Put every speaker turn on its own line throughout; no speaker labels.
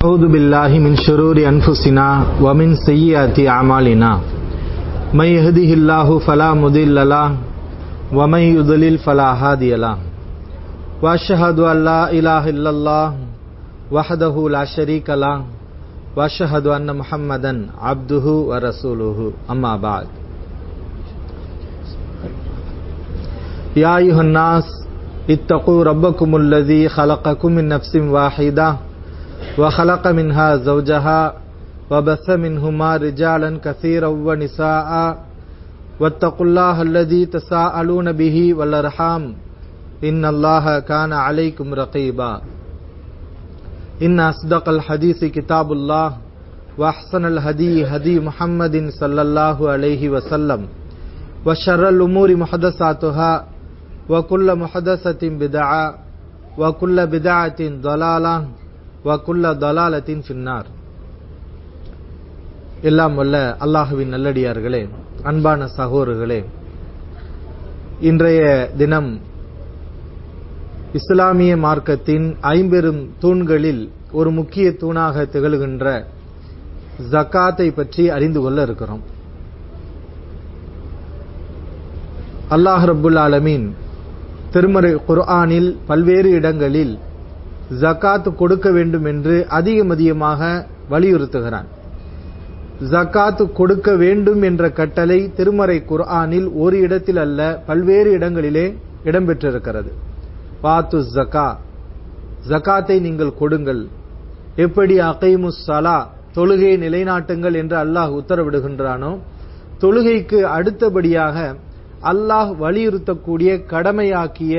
أعوذ بالله من شرور أنفسنا ومن سيئات أعمالنا من يهده الله فلا مضل له ومن يضلل فلا هادي له وأشهد أن لا إله إلا الله وحده لا شريك له وأشهد أن محمدا عبده ورسوله أما بعد يا أيها الناس اتقوا ربكم الذي خلقكم من نفس واحدة وخلق منها زوجها وبث منهما رجالا كثيرا ونساء واتقوا الله الذي تساءلون به والأرحام إن الله كان عليكم رقيبا إن أصدق الحديث كتاب الله وأحسن الهدي هدي محمد صلى الله عليه وسلم وشر الأمور محدثاتها وكل محدثة بدعة وكل بدعة ضلالة وكل ضلالة في النار எல்லாம் வல்ல அல்லாஹுவின் நல்லடியார்களே அன்பான சகோதரர்களே இன்றைய தினம் இஸ்லாமிய மார்க்கத்தின் ஐம்பெரும் தூண்களில் ஒரு முக்கிய தூணாக திகழ்கின்ற ஜக்காத்தை பற்றி அறிந்து கொள்ள இருக்கிறோம் அல்லாஹ் ரபுல் ஆலமீன் திருமறை குர்ஆனில் பல்வேறு இடங்களில் ஜக்காத் கொடுக்க வேண்டும் என்று அதிகம் அதிகமாக வலியுறுத்துகிறான் ஜக்காத் கொடுக்க வேண்டும் என்ற கட்டளை திருமறை குர்ஆனில் ஒரு இடத்தில் அல்ல பல்வேறு இடங்களிலே இடம்பெற்றிருக்கிறது பாத்து ஜக்கா ஜக்காத்தை நீங்கள் கொடுங்கள் எப்படி அகைமுஸ் சலா தொழுகையை நிலைநாட்டுங்கள் என்று அல்லாஹ் உத்தரவிடுகின்றானோ தொழுகைக்கு அடுத்தபடியாக அல்லாஹ் வலியுறுத்தக்கூடிய கடமையாக்கிய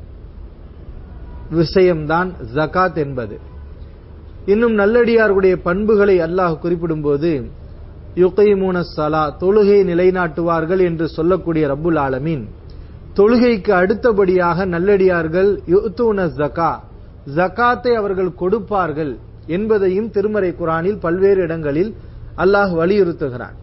விஷயம்தான் ஜகாத் என்பது இன்னும் நல்லடியார்களுடைய பண்புகளை அல்லாஹ் குறிப்பிடும்போது யுகைமூன சலா தொழுகை நிலைநாட்டுவார்கள் என்று சொல்லக்கூடிய ரப்புல் ஆலமீன் தொழுகைக்கு அடுத்தபடியாக நல்லடியார்கள் யுத்தூன ஜகா ஜகாத்தை அவர்கள் கொடுப்பார்கள் என்பதையும் திருமறை குரானில் பல்வேறு இடங்களில் அல்லாஹ் வலியுறுத்துகிறான்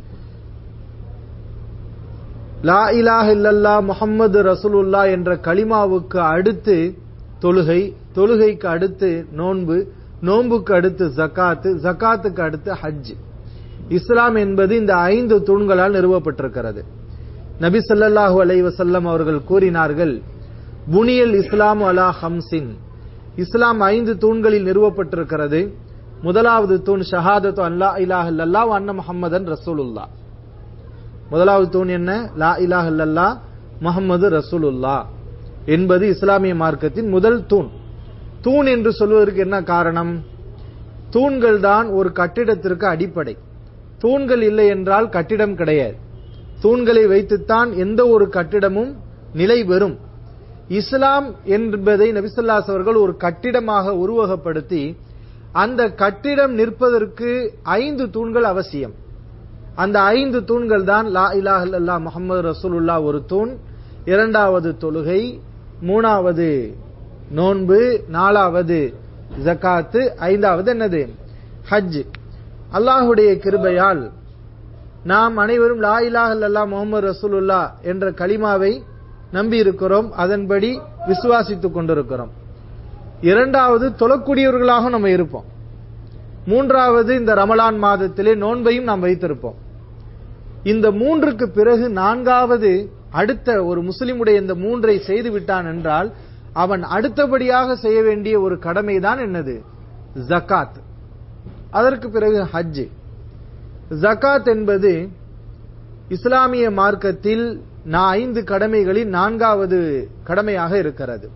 லா இலாஹ இல்லல்லா முஹம்மது ரசூலுல்லா என்ற கலிமாவுக்கு அடுத்து தொழுகை தொழுகைக்கு அடுத்து நோன்பு நோன்புக்கு அடுத்து ஜக்காத்து ஜக்காத்துக்கு அடுத்து ஹஜ் இஸ்லாம் என்பது இந்த ஐந்து தூண்களால் நிறுவப்பட்டிருக்கிறது நபி சொல்லல்லாஹு அலை வசல்லம் அவர்கள் கூறினார்கள் புனியல் இஸ்லாம் அலா ஹம்சின் இஸ்லாம் ஐந்து தூண்களில் நிறுவப்பட்டிருக்கிறது முதலாவது தூண் ஷஹாதத்து அல்லா இலாஹ் அல்லா அன்ன முஹம்மதன் ரசூலுல்லா முதலாவது தூண் என்ன லா இலாஹ் அல்லா முகமது ரசூலுல்லா என்பது இஸ்லாமிய மார்க்கத்தின் முதல் தூண் தூண் என்று சொல்வதற்கு என்ன காரணம் தூண்கள் தான் ஒரு கட்டிடத்திற்கு அடிப்படை தூண்கள் இல்லை என்றால் கட்டிடம் கிடையாது தூண்களை வைத்துத்தான் எந்த ஒரு கட்டிடமும் நிலை பெறும் இஸ்லாம் என்பதை நபிசல்லாஸ் அவர்கள் ஒரு கட்டிடமாக உருவகப்படுத்தி அந்த கட்டிடம் நிற்பதற்கு ஐந்து தூண்கள் அவசியம் அந்த ஐந்து தூண்கள் தான் லா இலாஹ் அல்லா முகமது ரசூலுல்லா ஒரு தூண் இரண்டாவது தொழுகை மூணாவது நோன்பு நாலாவது ஜக்காத்து ஐந்தாவது என்னது ஹஜ் அல்லாஹுடைய கிருபையால் நாம் அனைவரும் லா இலாஹ் அல்லா முகமது ரசூலுல்லா என்ற களிமாவை நம்பி இருக்கிறோம் அதன்படி விசுவாசித்துக் கொண்டிருக்கிறோம் இரண்டாவது தொழக்கூடியவர்களாக நம்ம இருப்போம் மூன்றாவது இந்த ரமலான் மாதத்திலே நோன்பையும் நாம் வைத்திருப்போம் இந்த மூன்றுக்கு பிறகு நான்காவது அடுத்த ஒரு முஸ்லிமுடைய இந்த மூன்றை செய்து விட்டான் என்றால் அவன் அடுத்தபடியாக செய்ய வேண்டிய ஒரு கடமை தான் என்னது ஜக்காத் அதற்கு பிறகு ஹஜ் ஜக்காத் என்பது இஸ்லாமிய மார்க்கத்தில் ஐந்து கடமைகளில் நான்காவது கடமையாக இருக்கிறது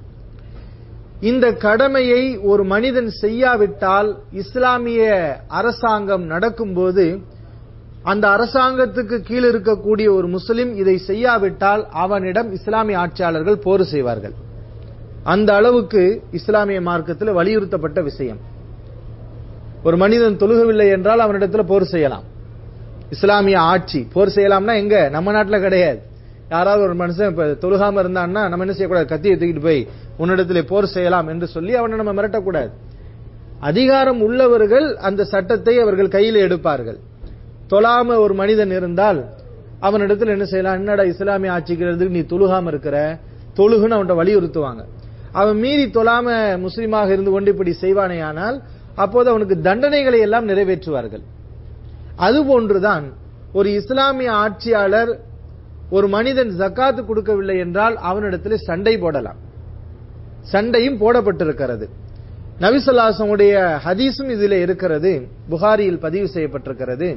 இந்த கடமையை ஒரு மனிதன் செய்யாவிட்டால் இஸ்லாமிய அரசாங்கம் நடக்கும்போது அந்த அரசாங்கத்துக்கு கீழ் இருக்கக்கூடிய ஒரு முஸ்லிம் இதை செய்யாவிட்டால் அவனிடம் இஸ்லாமிய ஆட்சியாளர்கள் போர் செய்வார்கள் அந்த அளவுக்கு இஸ்லாமிய மார்க்கத்தில் வலியுறுத்தப்பட்ட விஷயம் ஒரு மனிதன் தொழுகவில்லை என்றால் அவனிடத்தில் போர் செய்யலாம் இஸ்லாமிய ஆட்சி போர் செய்யலாம்னா எங்க நம்ம நாட்டில் கிடையாது யாராவது ஒரு மனுஷன் இப்ப தொழுகாம இருந்தான்னா நம்ம என்ன செய்யக்கூடாது கத்தியை தூக்கிட்டு போய் உன்னிடத்திலே போர் செய்யலாம் என்று சொல்லி அவனை நம்ம மிரட்டக்கூடாது அதிகாரம் உள்ளவர்கள் அந்த சட்டத்தை அவர்கள் கையில் எடுப்பார்கள் தொழாம ஒரு மனிதன் இருந்தால் அவனிடத்தில் என்ன செய்யலாம் என்னடா இஸ்லாமிய ஆட்சிக்கிறதுக்கு நீ தொழுகாம இருக்கிற தொழுகுன்னு அவன்கிட்ட வலியுறுத்துவாங்க அவன் மீறி தொழாம முஸ்லீமாக இருந்து கொண்டு இப்படி செய்வானே ஆனால் அப்போது அவனுக்கு தண்டனைகளை எல்லாம் நிறைவேற்றுவார்கள் அதுபோன்றுதான் ஒரு இஸ்லாமிய ஆட்சியாளர் ஒரு மனிதன் ஜக்காத்து கொடுக்கவில்லை என்றால் அவனிடத்தில் சண்டை போடலாம் சண்டையும் போடப்பட்டிருக்கிறது நபிசல்லாசமுடைய ஹதீஸும் இதில் இருக்கிறது புகாரியில் பதிவு செய்யப்பட்டிருக்கிறது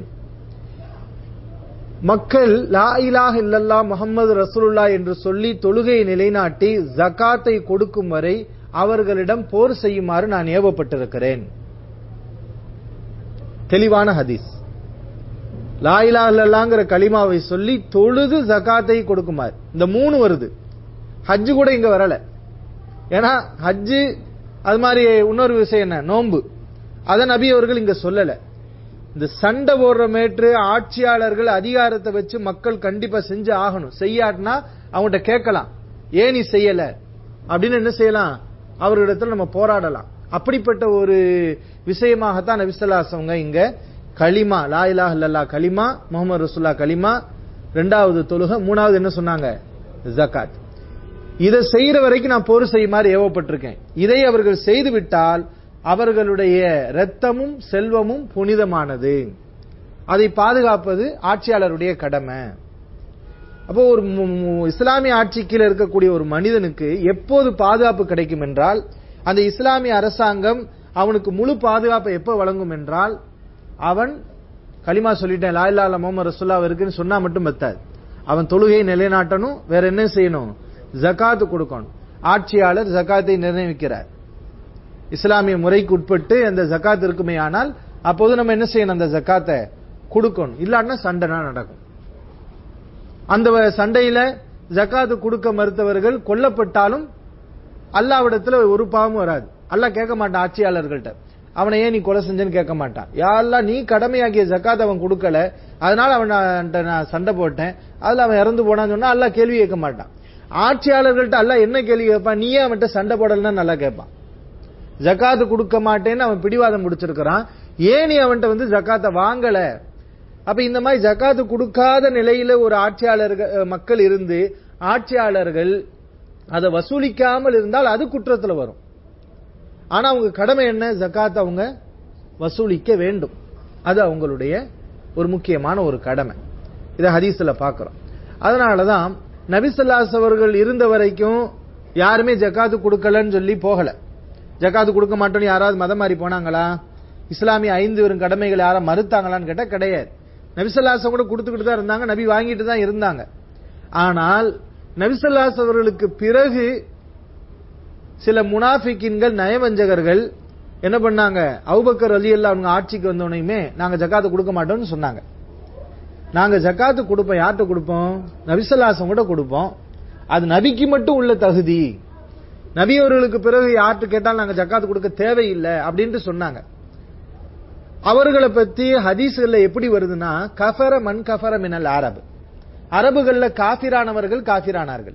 மக்கள் லா இலாஹ இல்லல்லா முகமது ரசூலுல்லா என்று சொல்லி தொழுகையை நிலைநாட்டி ஜக்காத்தை கொடுக்கும் வரை அவர்களிடம் போர் செய்யுமாறு நான் ஏவப்பட்டிருக்கிறேன் தெளிவான ஹதீஸ் லா இலாஹ இல்லல்லாங்கிற களிமாவை சொல்லி தொழுது ஜக்காத்தை கொடுக்குமாறு இந்த மூணு வருது ஹஜ்ஜு கூட இங்க வரல ஏன்னா ஹஜ்ஜு அது மாதிரி இன்னொரு விஷயம் என்ன நோன்பு அத நபி அவர்கள் இங்க சொல்லல இந்த சண்டை போடுற மேற்று ஆட்சியாளர்கள் அதிகாரத்தை வச்சு மக்கள் கண்டிப்பா செஞ்சு ஆகணும் செய்யாட்டினா அவங்ககிட்ட கேட்கலாம் ஏன் நீ செய்யல அப்படின்னு என்ன செய்யலாம் அவர்களிடத்துல நம்ம போராடலாம் அப்படிப்பட்ட ஒரு விஷயமாகத்தான் நபிசல்லாசவங்க இங்க களிமா லா இலாஹ இல்லல்லா களிமா முகமது ரசுல்லா களிமா ரெண்டாவது தொழுகை மூணாவது என்ன சொன்னாங்க ஜக்காத் இதை செய்யற வரைக்கும் நான் போர் செய்யுமாறு ஏவப்பட்டிருக்கேன் இதை அவர்கள் செய்து விட்டால் அவர்களுடைய இரத்தமும் செல்வமும் புனிதமானது அதை பாதுகாப்பது ஆட்சியாளருடைய கடமை அப்போ ஒரு இஸ்லாமிய ஆட்சி கீழே இருக்கக்கூடிய ஒரு மனிதனுக்கு எப்போது பாதுகாப்பு கிடைக்கும் என்றால் அந்த இஸ்லாமிய அரசாங்கம் அவனுக்கு முழு பாதுகாப்பை எப்ப வழங்கும் என்றால் அவன் களிமா சொல்லிட்டேன் லா இல்லா முகமது ரசுல்லா இருக்குன்னு சொன்னா மட்டும் பத்தாது அவன் தொழுகையை நிலைநாட்டணும் வேற என்ன செய்யணும் ஜக்காத்து கொடுக்கணும் ஆட்சியாளர் ஜக்காத்தை நிர்ணயிக்கிறார் இஸ்லாமிய முறைக்கு உட்பட்டு அந்த ஜக்காத் இருக்குமே ஆனால் அப்போது நம்ம என்ன செய்யணும் அந்த ஜக்காத்தை கொடுக்கணும் இல்லாட்டினா சண்டைனா நடக்கும் அந்த சண்டையில ஜக்காத்து கொடுக்க மறுத்தவர்கள் கொல்லப்பட்டாலும் அல்லாவிடத்துல ஒரு பாவமும் வராது அல்லாஹ் கேட்க மாட்டான் ஆட்சியாளர்கள்ட்ட அவனை ஏன் நீ கொலை செஞ்சேன்னு கேட்க மாட்டான் யாரெல்லாம் நீ கடமையாக்கிய ஜக்காத் அவன் கொடுக்கல அதனால அவன் நான் சண்டை போட்டேன் அதுல அவன் இறந்து போனான்னு சொன்னா அல்லாஹ் கேள்வி கேட்க மாட்டான் ஆட்சியாளர்கள்ட்ட அல்லாஹ் என்ன கேள்வி கேட்பான் நீயே அவன்கிட்ட சண்டை போடலன்னா நல்லா கேட்பான் ஜக்காத்து கொடுக்க மாட்டேன்னு அவன் பிடிவாதம் முடிச்சிருக்கிறான் ஏன் நீ அவன்கிட்ட வந்து ஜக்காத்தை வாங்கல அப்ப இந்த மாதிரி ஜக்காத்து கொடுக்காத நிலையில ஒரு ஆட்சியாளர்கள் மக்கள் இருந்து ஆட்சியாளர்கள் அதை வசூலிக்காமல் இருந்தால் அது குற்றத்துல வரும் ஆனா அவங்க கடமை என்ன ஜக்காத் அவங்க வசூலிக்க வேண்டும் அது அவங்களுடைய ஒரு முக்கியமான ஒரு கடமை இதை ஹதீஸ்ல பாக்குறோம் அதனாலதான் நபிசல்லாஸ் அவர்கள் இருந்த வரைக்கும் யாருமே ஜக்காத்து கொடுக்கலன்னு சொல்லி போகல ஜக்காத்து கொடுக்க மாட்டோம்னு யாராவது மதம் மாறி போனாங்களா இஸ்லாமிய ஐந்து வெறும் கடமைகள் யாரும் மறுத்தாங்களான்னு கேட்டா கிடையாது நபிசல்லாசம் கூட கொடுத்துக்கிட்டு தான் இருந்தாங்க நபி வாங்கிட்டு தான் இருந்தாங்க ஆனால் நபிசல்லாஸ் அவர்களுக்கு பிறகு சில முனாஃபிக்கின்கள் நயவஞ்சகர்கள் என்ன பண்ணாங்க அவுபக்கர் அலி அல்லா அவங்க ஆட்சிக்கு வந்தோடனே நாங்க ஜக்காத்து கொடுக்க மாட்டோம்னு சொன்னாங்க நாங்க ஜக்காத்து கொடுப்போம் யார்கிட்ட கொடுப்போம் நபிசல்லாசம் கூட கொடுப்போம் அது நபிக்கு மட்டும் உள்ள தகுதி நபி அவர்களுக்கு பிறகு யார்கிட்ட கேட்டாலும் நாங்க ஜக்காத்து கொடுக்க தேவையில்லை அப்படின்ட்டு சொன்னாங்க அவர்களை பத்தி ஹதீஸ்கள்ல எப்படி வருதுன்னா கஃபர மண் கஃபர மினல் அரபு அரபுகள்ல காபிரானவர்கள் காபிரானார்கள்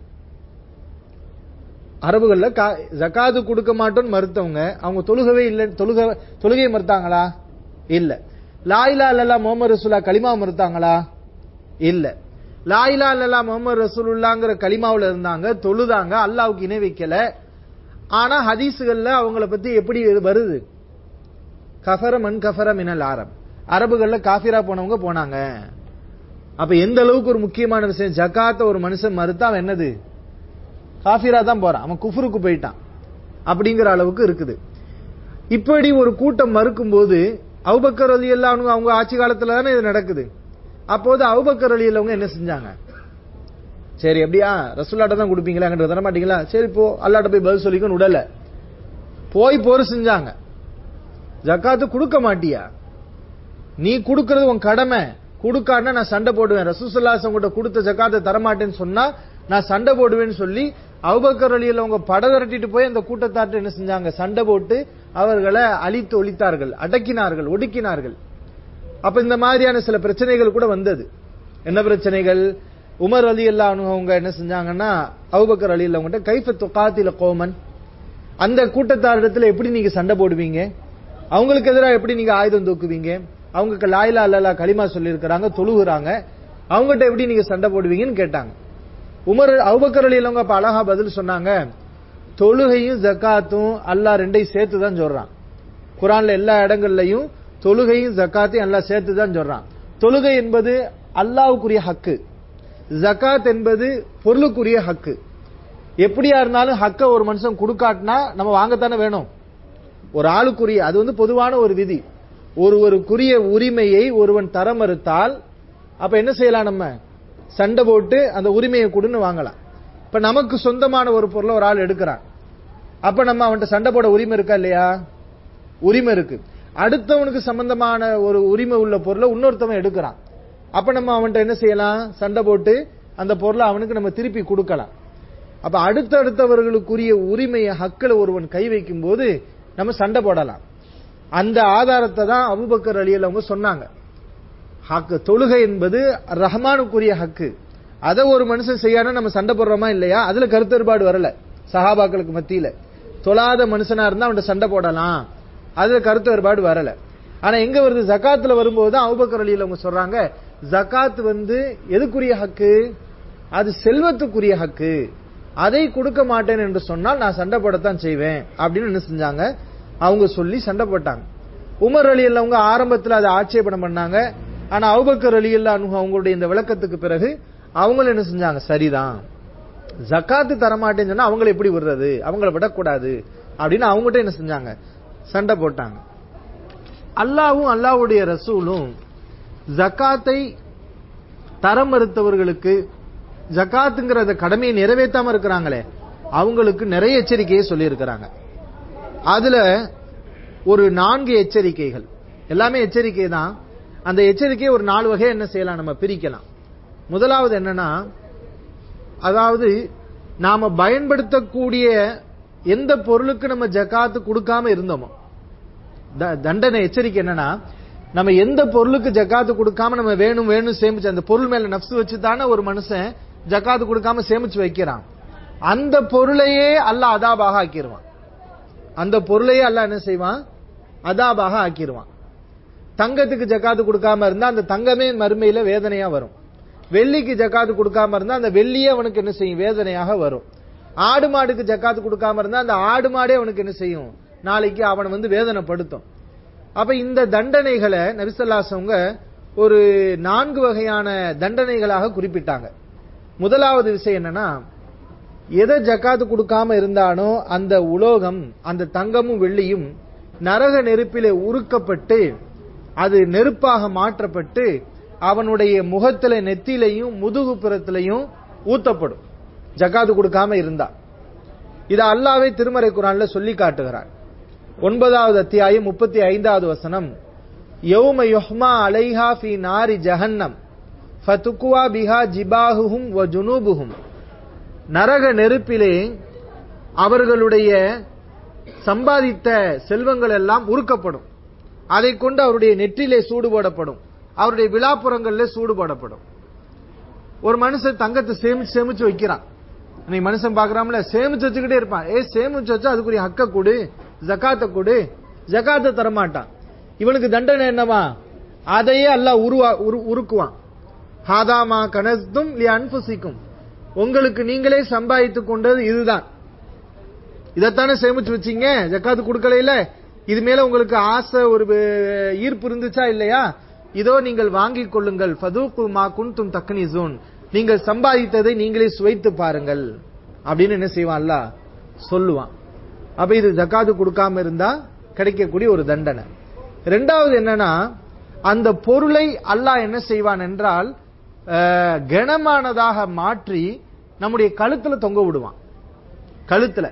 அரபுகள்ல ஜக்காது கொடுக்க மாட்டோம்னு மறுத்தவங்க அவங்க தொழுகவே இல்லை தொழுக தொழுகையை மறுத்தாங்களா இல்ல லாயிலா அல்லா முகமது ரசூல்லா களிமா மறுத்தாங்களா இல்ல லாயிலா அல்லா முகமது ரசூலுல்லாங்கிற களிமாவுல இருந்தாங்க தொழுதாங்க அல்லாவுக்கு இணை வைக்கல ஆனா ஹதீஸுகள்ல அவங்கள பத்தி எப்படி வருது கஃபர மண் கஃபர மினல் ஆரப் அரபுகள்ல காஃபிரா போனவங்க போனாங்க அப்ப எந்த அளவுக்கு ஒரு முக்கியமான விஷயம் ஜக்காத்த ஒரு மனுஷன் மறுத்தா அவன் என்னது காஃபிரா தான் போறான் அவன் குஃபருக்கு போயிட்டான் அப்படிங்கிற அளவுக்கு இருக்குது இப்படி ஒரு கூட்டம் மறுக்கும் போது அவுபக்கர் அலி எல்லாம் அவங்க ஆட்சி காலத்துல தானே இது நடக்குது அப்போது அவுபக்கர் அலி அவங்க என்ன செஞ்சாங்க சரி அப்படியா ரசூல்லாட்ட தான் கொடுப்பீங்களா அங்கிட்ட தர மாட்டீங்களா சரி போ அல்லாட்ட போய் பதில் சொல்லிக்கணும் உடல போய் போர் செஞ்சாங்க ஜக்காத்து கொடுக்க மாட்டியா நீ கொடுக்கறது உன் கடமை கொடுக்காட்டினா நான் சண்டை போடுவேன் ரசூசல்லாசம் கூட கொடுத்த ஜக்காத்தை தரமாட்டேன்னு சொன்னா நான் சண்டை போடுவேன்னு சொல்லி அவுபக்கர் அலியில் அவங்க பட திரட்டிட்டு போய் அந்த கூட்டத்தாட்டு என்ன செஞ்சாங்க சண்டை போட்டு அவர்களை அழித்து ஒழித்தார்கள் அடக்கினார்கள் ஒடுக்கினார்கள் அப்ப இந்த மாதிரியான சில பிரச்சனைகள் கூட வந்தது என்ன பிரச்சனைகள் உமர் அலி அல்லா அவங்க என்ன செஞ்சாங்கன்னா அவுபக்கர் அலி அவங்ககிட்ட கைஃப துக்காத்தில கோமன் அந்த கூட்டத்தாரிடத்துல எப்படி நீங்க சண்டை போடுவீங்க அவங்களுக்கு எதிராக எப்படி நீங்க ஆயுதம் தூக்குவீங்க அவங்களுக்கு லாயிலா அல்லா களிமா சொல்லி இருக்கிறாங்க தொழுகுறாங்க அவங்ககிட்ட எப்படி நீங்க சண்டை போடுவீங்கன்னு கேட்டாங்க உமர் அவுபக்கர் அலி அவங்க அப்ப அழகா பதில் சொன்னாங்க தொழுகையும் ஜக்காத்தும் அல்லா ரெண்டையும் சேர்த்து தான் சொல்றான் குரான்ல எல்லா இடங்கள்லயும் தொழுகையும் ஜக்காத்தையும் எல்லாம் சேர்த்து தான் சொல்றான் தொழுகை என்பது அல்லாவுக்குரிய ஹக்கு ஜக்காத் என்பது பொருளுக்குரிய ஹக்கு எப்படியா இருந்தாலும் ஹக்க ஒரு மனுஷன் கொடுக்காட்டினா நம்ம வாங்கத்தானே வேணும் ஒரு ஆளுக்குரிய அது வந்து பொதுவான ஒரு விதி ஒருவருக்குரிய உரிமையை ஒருவன் தர மறுத்தால் அப்ப என்ன செய்யலாம் நம்ம சண்டை போட்டு அந்த உரிமையை கொடுன்னு வாங்கலாம் இப்ப நமக்கு சொந்தமான ஒரு பொருளை ஒரு ஆள் எடுக்கிறான் அப்ப நம்ம அவன்கிட்ட சண்டை போட உரிமை இருக்கா இல்லையா உரிமை இருக்கு அடுத்தவனுக்கு சம்பந்தமான ஒரு உரிமை உள்ள பொருளை இன்னொருத்தவன் எடுக்கிறான் அப்ப நம்ம அவன்கிட்ட என்ன செய்யலாம் சண்டை போட்டு அந்த பொருளை அவனுக்கு நம்ம திருப்பி கொடுக்கலாம் அப்ப அடுத்தடுத்தவர்களுக்குரிய உரிமையை ஹக்கில் ஒருவன் கை வைக்கும் போது நம்ம சண்டை போடலாம் அந்த ஆதாரத்தை தான் அபுபக்கர் அலியல் அவங்க சொன்னாங்க ஹக்கு தொழுகை என்பது ரஹ்மானுக்குரிய ஹக்கு அதை ஒரு மனுஷன் செய்யாம நம்ம சண்டை போடுறோமா இல்லையா அதுல கருத்தறுபாடு வரல சஹாபாக்களுக்கு மத்தியில தொழாத மனுஷனா இருந்தா அவன் சண்டை போடலாம் அதுல கருத்து வேறுபாடு வரல ஆனா எங்க வருது ஜக்காத்துல வரும்போது தான் அபுபக்கர் அலியில் அவங்க சொல்றாங்க ஜக்காத் வந்து எதுக்குரிய ஹக்கு அது செல்வத்துக்குரிய ஹக்கு அதை கொடுக்க மாட்டேன் என்று சொன்னால் நான் சண்டை போடத்தான் செய்வேன் அப்படின்னு என்ன செஞ்சாங்க அவங்க சொல்லி சண்டை போட்டாங்க உமர் அலி அவங்க ஆரம்பத்தில் அதை ஆட்சேபனம் பண்ணாங்க ஆனா அவுபக்கர் அலி அவங்களுடைய இந்த விளக்கத்துக்கு பிறகு அவங்களும் என்ன செஞ்சாங்க சரிதான் ஜக்காத்து தரமாட்டேன்னு சொன்னா அவங்களை எப்படி விடுறது அவங்கள விடக்கூடாது அப்படின்னு அவங்ககிட்ட என்ன செஞ்சாங்க சண்டை போட்டாங்க அல்லாவும் அல்லாவுடைய ரசூலும் ஜக்காத்தை தரம் மறுத்தவர்களுக்கு ஜக்காத்துங்கிற அந்த கடமையை நிறைவேற்றாம இருக்கிறாங்களே அவங்களுக்கு நிறைய எச்சரிக்கையை சொல்லி இருக்கிறாங்க அதுல ஒரு நான்கு எச்சரிக்கைகள் எல்லாமே எச்சரிக்கை தான் அந்த எச்சரிக்கையை ஒரு நாலு வகை என்ன செய்யலாம் நம்ம பிரிக்கலாம் முதலாவது என்னன்னா அதாவது நாம பயன்படுத்தக்கூடிய எந்த பொருளுக்கு நம்ம ஜக்காத்து கொடுக்காம இருந்தோமோ தண்டனை எச்சரிக்கை என்னன்னா நம்ம எந்த பொருளுக்கு ஜக்காத்து கொடுக்காம நம்ம வேணும் வேணும் சேமிச்சு அந்த பொருள் மேல நப்சு வச்சு தானே ஒரு மனுஷன் ஜக்காத்து கொடுக்காம சேமிச்சு வைக்கிறான் அந்த பொருளையே அல்ல அதாபாக ஆக்கிடுவான் அந்த பொருளையே அல்ல என்ன செய்வான் அதாபாக ஆக்கிடுவான் தங்கத்துக்கு ஜக்காத்து கொடுக்காம இருந்தா அந்த தங்கமே மறுமையில வேதனையா வரும் வெள்ளிக்கு ஜக்காத்து கொடுக்காம இருந்தா அந்த வெள்ளியே அவனுக்கு என்ன செய்யும் வேதனையாக வரும் ஆடு மாடுக்கு ஜக்காத்து கொடுக்காம இருந்தா அந்த ஆடு மாடே அவனுக்கு என்ன செய்யும் நாளைக்கு அவனை வந்து வேதனைப்படுத்தும் அப்ப இந்த தண்டனைகளை நபிசல்லாசவங்க ஒரு நான்கு வகையான தண்டனைகளாக குறிப்பிட்டாங்க முதலாவது விஷயம் என்னன்னா எதை ஜக்காத்து கொடுக்காம இருந்தானோ அந்த உலோகம் அந்த தங்கமும் வெள்ளியும் நரக நெருப்பிலே உருக்கப்பட்டு அது நெருப்பாக மாற்றப்பட்டு அவனுடைய முகத்தில நெத்திலையும் முதுகு புறத்திலையும் ஊத்தப்படும் ஜக்காத்து கொடுக்காம இருந்தா இத அல்லாவே திருமறை குரான்ல சொல்லி காட்டுகிறார் ஒன்பதாவது அத்தியாயம் முப்பத்தி ஐந்தாவது வசனம் யௌம யுஹ்மா அலைஹா ஃபி நாரி ஜஹன்னம் ஃபதுக்குவா பிஹா ஜிபாஹுஹும் வ ஜுனூபுஹும் நரக நெருப்பிலே அவர்களுடைய சம்பாதித்த செல்வங்கள் எல்லாம் உருக்கப்படும் அதை கொண்டு அவருடைய நெற்றிலே சூடு போடப்படும் அவருடைய விழாப்புறங்கள்ல சூடு போடப்படும் ஒரு மனுஷன் தங்கத்தை சேமிச்சு சேமிச்சு வைக்கிறான் நீ மனுஷன் பாக்குறாமல சேமிச்சு வச்சுக்கிட்டே இருப்பான் ஏ சேமிச்சு வச்சா அதுக்குரிய ஹக்க கொடு ஜக்காத்தை கொடு ஜக்காத்தை தரமாட்டான் இவனுக்கு தண்டனை என்னவா அதையே அல்லாஹ் உருவா உருக்குவான் ஹாதாமா கனஸ்தும் லி அன்புசிக்கும் உங்களுக்கு நீங்களே சம்பாதித்துக் கொண்டது இதுதான் இதைத்தானே சேமிச்சு வச்சீங்க ஜக்காத்து கொடுக்கல இது மேல உங்களுக்கு ஆசை ஒரு ஈர்ப்பு இருந்துச்சா இல்லையா இதோ நீங்கள் வாங்கிக் கொள்ளுங்கள் ஃபதூக்கு மா குன்தும் தக்னிசூன் நீங்கள் சம்பாதித்ததை நீங்களே சுவைத்து பாருங்கள் அப்படின்னு என்ன செய்வான் அல்ல சொல்லுவான் அப்ப இது ஜக்காத்து கொடுக்காம இருந்தா கிடைக்கக்கூடிய ஒரு தண்டனை ரெண்டாவது என்னன்னா அந்த பொருளை அல்லாஹ் என்ன செய்வான் என்றால் கனமானதாக மாற்றி நம்முடைய கழுத்துல தொங்க விடுவான் கழுத்துல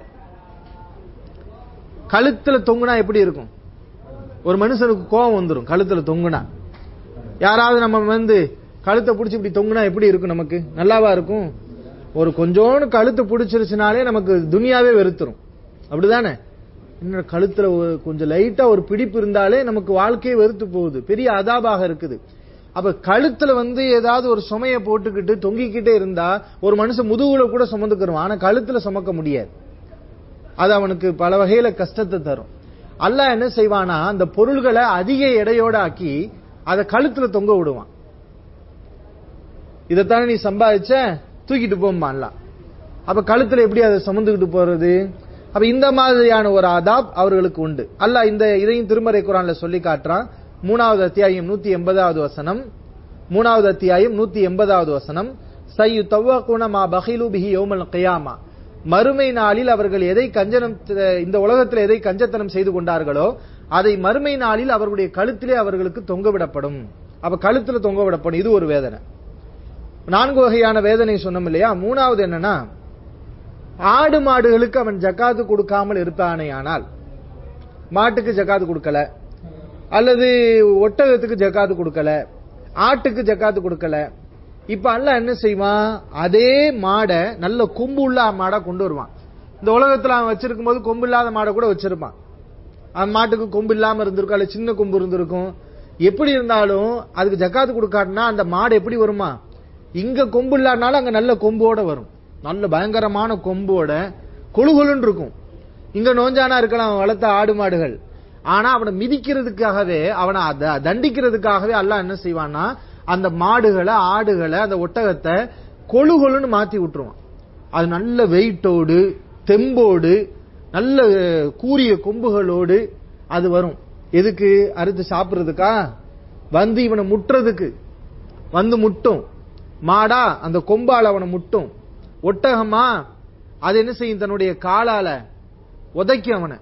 கழுத்துல தொங்குனா எப்படி இருக்கும் ஒரு மனுஷனுக்கு கோபம் வந்துடும் கழுத்துல தொங்குனா யாராவது நம்ம வந்து கழுத்தை பிடிச்சி இப்படி தொங்குனா எப்படி இருக்கும் நமக்கு நல்லாவா இருக்கும் ஒரு கொஞ்சோண்டு கழுத்தை பிடிச்சிருச்சுனாலே நமக்கு துனியாவே வெறுத்துரும் அப்படிதானே இன்னும் கழுத்துல கொஞ்சம் லைட்டா ஒரு பிடிப்பு இருந்தாலே நமக்கு வாழ்க்கையே வெறுத்து போகுது பெரிய அதாபாக இருக்குது அப்ப கழுத்துல வந்து ஏதாவது ஒரு சுமைய போட்டுக்கிட்டு தொங்கிக்கிட்டே இருந்தா ஒரு மனுஷன் முதுகுல கூட சுமந்துக்கிறோம் ஆனா கழுத்துல சுமக்க முடியாது அது அவனுக்கு பல வகையில கஷ்டத்தை தரும் அல்லாஹ் என்ன செய்வானா அந்த பொருள்களை அதிக எடையோட ஆக்கி அதை கழுத்துல தொங்க விடுவான் இதைத்தானே நீ சம்பாதிச்ச தூக்கிட்டு போம்பான்ல அப்ப கழுத்துல எப்படி அதை சுமந்துக்கிட்டு போறது அப்ப இந்த மாதிரியான ஒரு ஆதாப் அவர்களுக்கு உண்டு அல்லாஹ் இந்த இதையும் திருமறை குரான்ல சொல்லி காட்டுறான் மூணாவது அத்தியாயம் நூத்தி எண்பதாவது வசனம் மூணாவது அத்தியாயம் நூத்தி எண்பதாவது வசனம் சையு தவ்வகுன மா பஹிலு பிஹி யௌமல் கியாமா மறுமை நாளில் அவர்கள் எதை கஞ்சனம் இந்த உலகத்தில் எதை கஞ்சத்தனம் செய்து கொண்டார்களோ அதை மறுமை நாளில் அவர்களுடைய கழுத்திலே அவர்களுக்கு தொங்கவிடப்படும் அப்ப கழுத்துல தொங்கவிடப்படும் இது ஒரு வேதனை நான்கு வகையான வேதனை சொன்னோம் இல்லையா மூணாவது என்னன்னா ஆடு மாடுகளுக்கு அவன் ஜக்காத்து கொடுக்காமல் இருப்பானே ஆனால் மாட்டுக்கு ஜக்காத்து கொடுக்கல அல்லது ஒட்டகத்துக்கு ஜக்காத்து கொடுக்கல ஆட்டுக்கு ஜக்காத்து கொடுக்கல இப்ப அல்ல என்ன செய்வான் அதே மாடை நல்ல கொம்பு உள்ள மாடை கொண்டு வருவான் இந்த உலகத்துல அவன் வச்சிருக்கும் போது கொம்பு இல்லாத மாடை கூட வச்சிருப்பான் அந்த மாட்டுக்கு கொம்பு இல்லாம இருந்திருக்கும் அல்ல சின்ன கொம்பு இருந்திருக்கும் எப்படி இருந்தாலும் அதுக்கு ஜக்காத்து கொடுக்காட்டினா அந்த மாடு எப்படி வருமா இங்க கொம்பு இல்லாதனால அங்க நல்ல கொம்போட வரும் நல்ல பயங்கரமான கொம்போட கொழுகொழுன்னு இருக்கும் இங்க நோஞ்சானா இருக்கலாம் அவன் வளர்த்த ஆடு மாடுகள் ஆனா அவனை மிதிக்கிறதுக்காகவே அவனை அத- தண்டிக்கிறதுக்காகவே அல்லாஹ் என்ன செய்வான்னா அந்த மாடுகளை ஆடுகளை அந்த ஒட்டகத்தை கொழு கொழுன்னு மாத்தி விட்டுருவான் அது நல்ல வெயிட்டோடு தெம்போடு நல்ல அஹ், கூரிய கொம்புகளோடு அது வரும் எதுக்கு அறுத்து சாப்பிடுறதுக்கா வந்து இவனை முட்டுறதுக்கு வந்து முட்டும் மாடா அந்த கொம்பால அவனை முட்டும் ஒட்டகமா அது என்ன செய்யும் தன்னுடைய காலால உதைக்கும் அவனை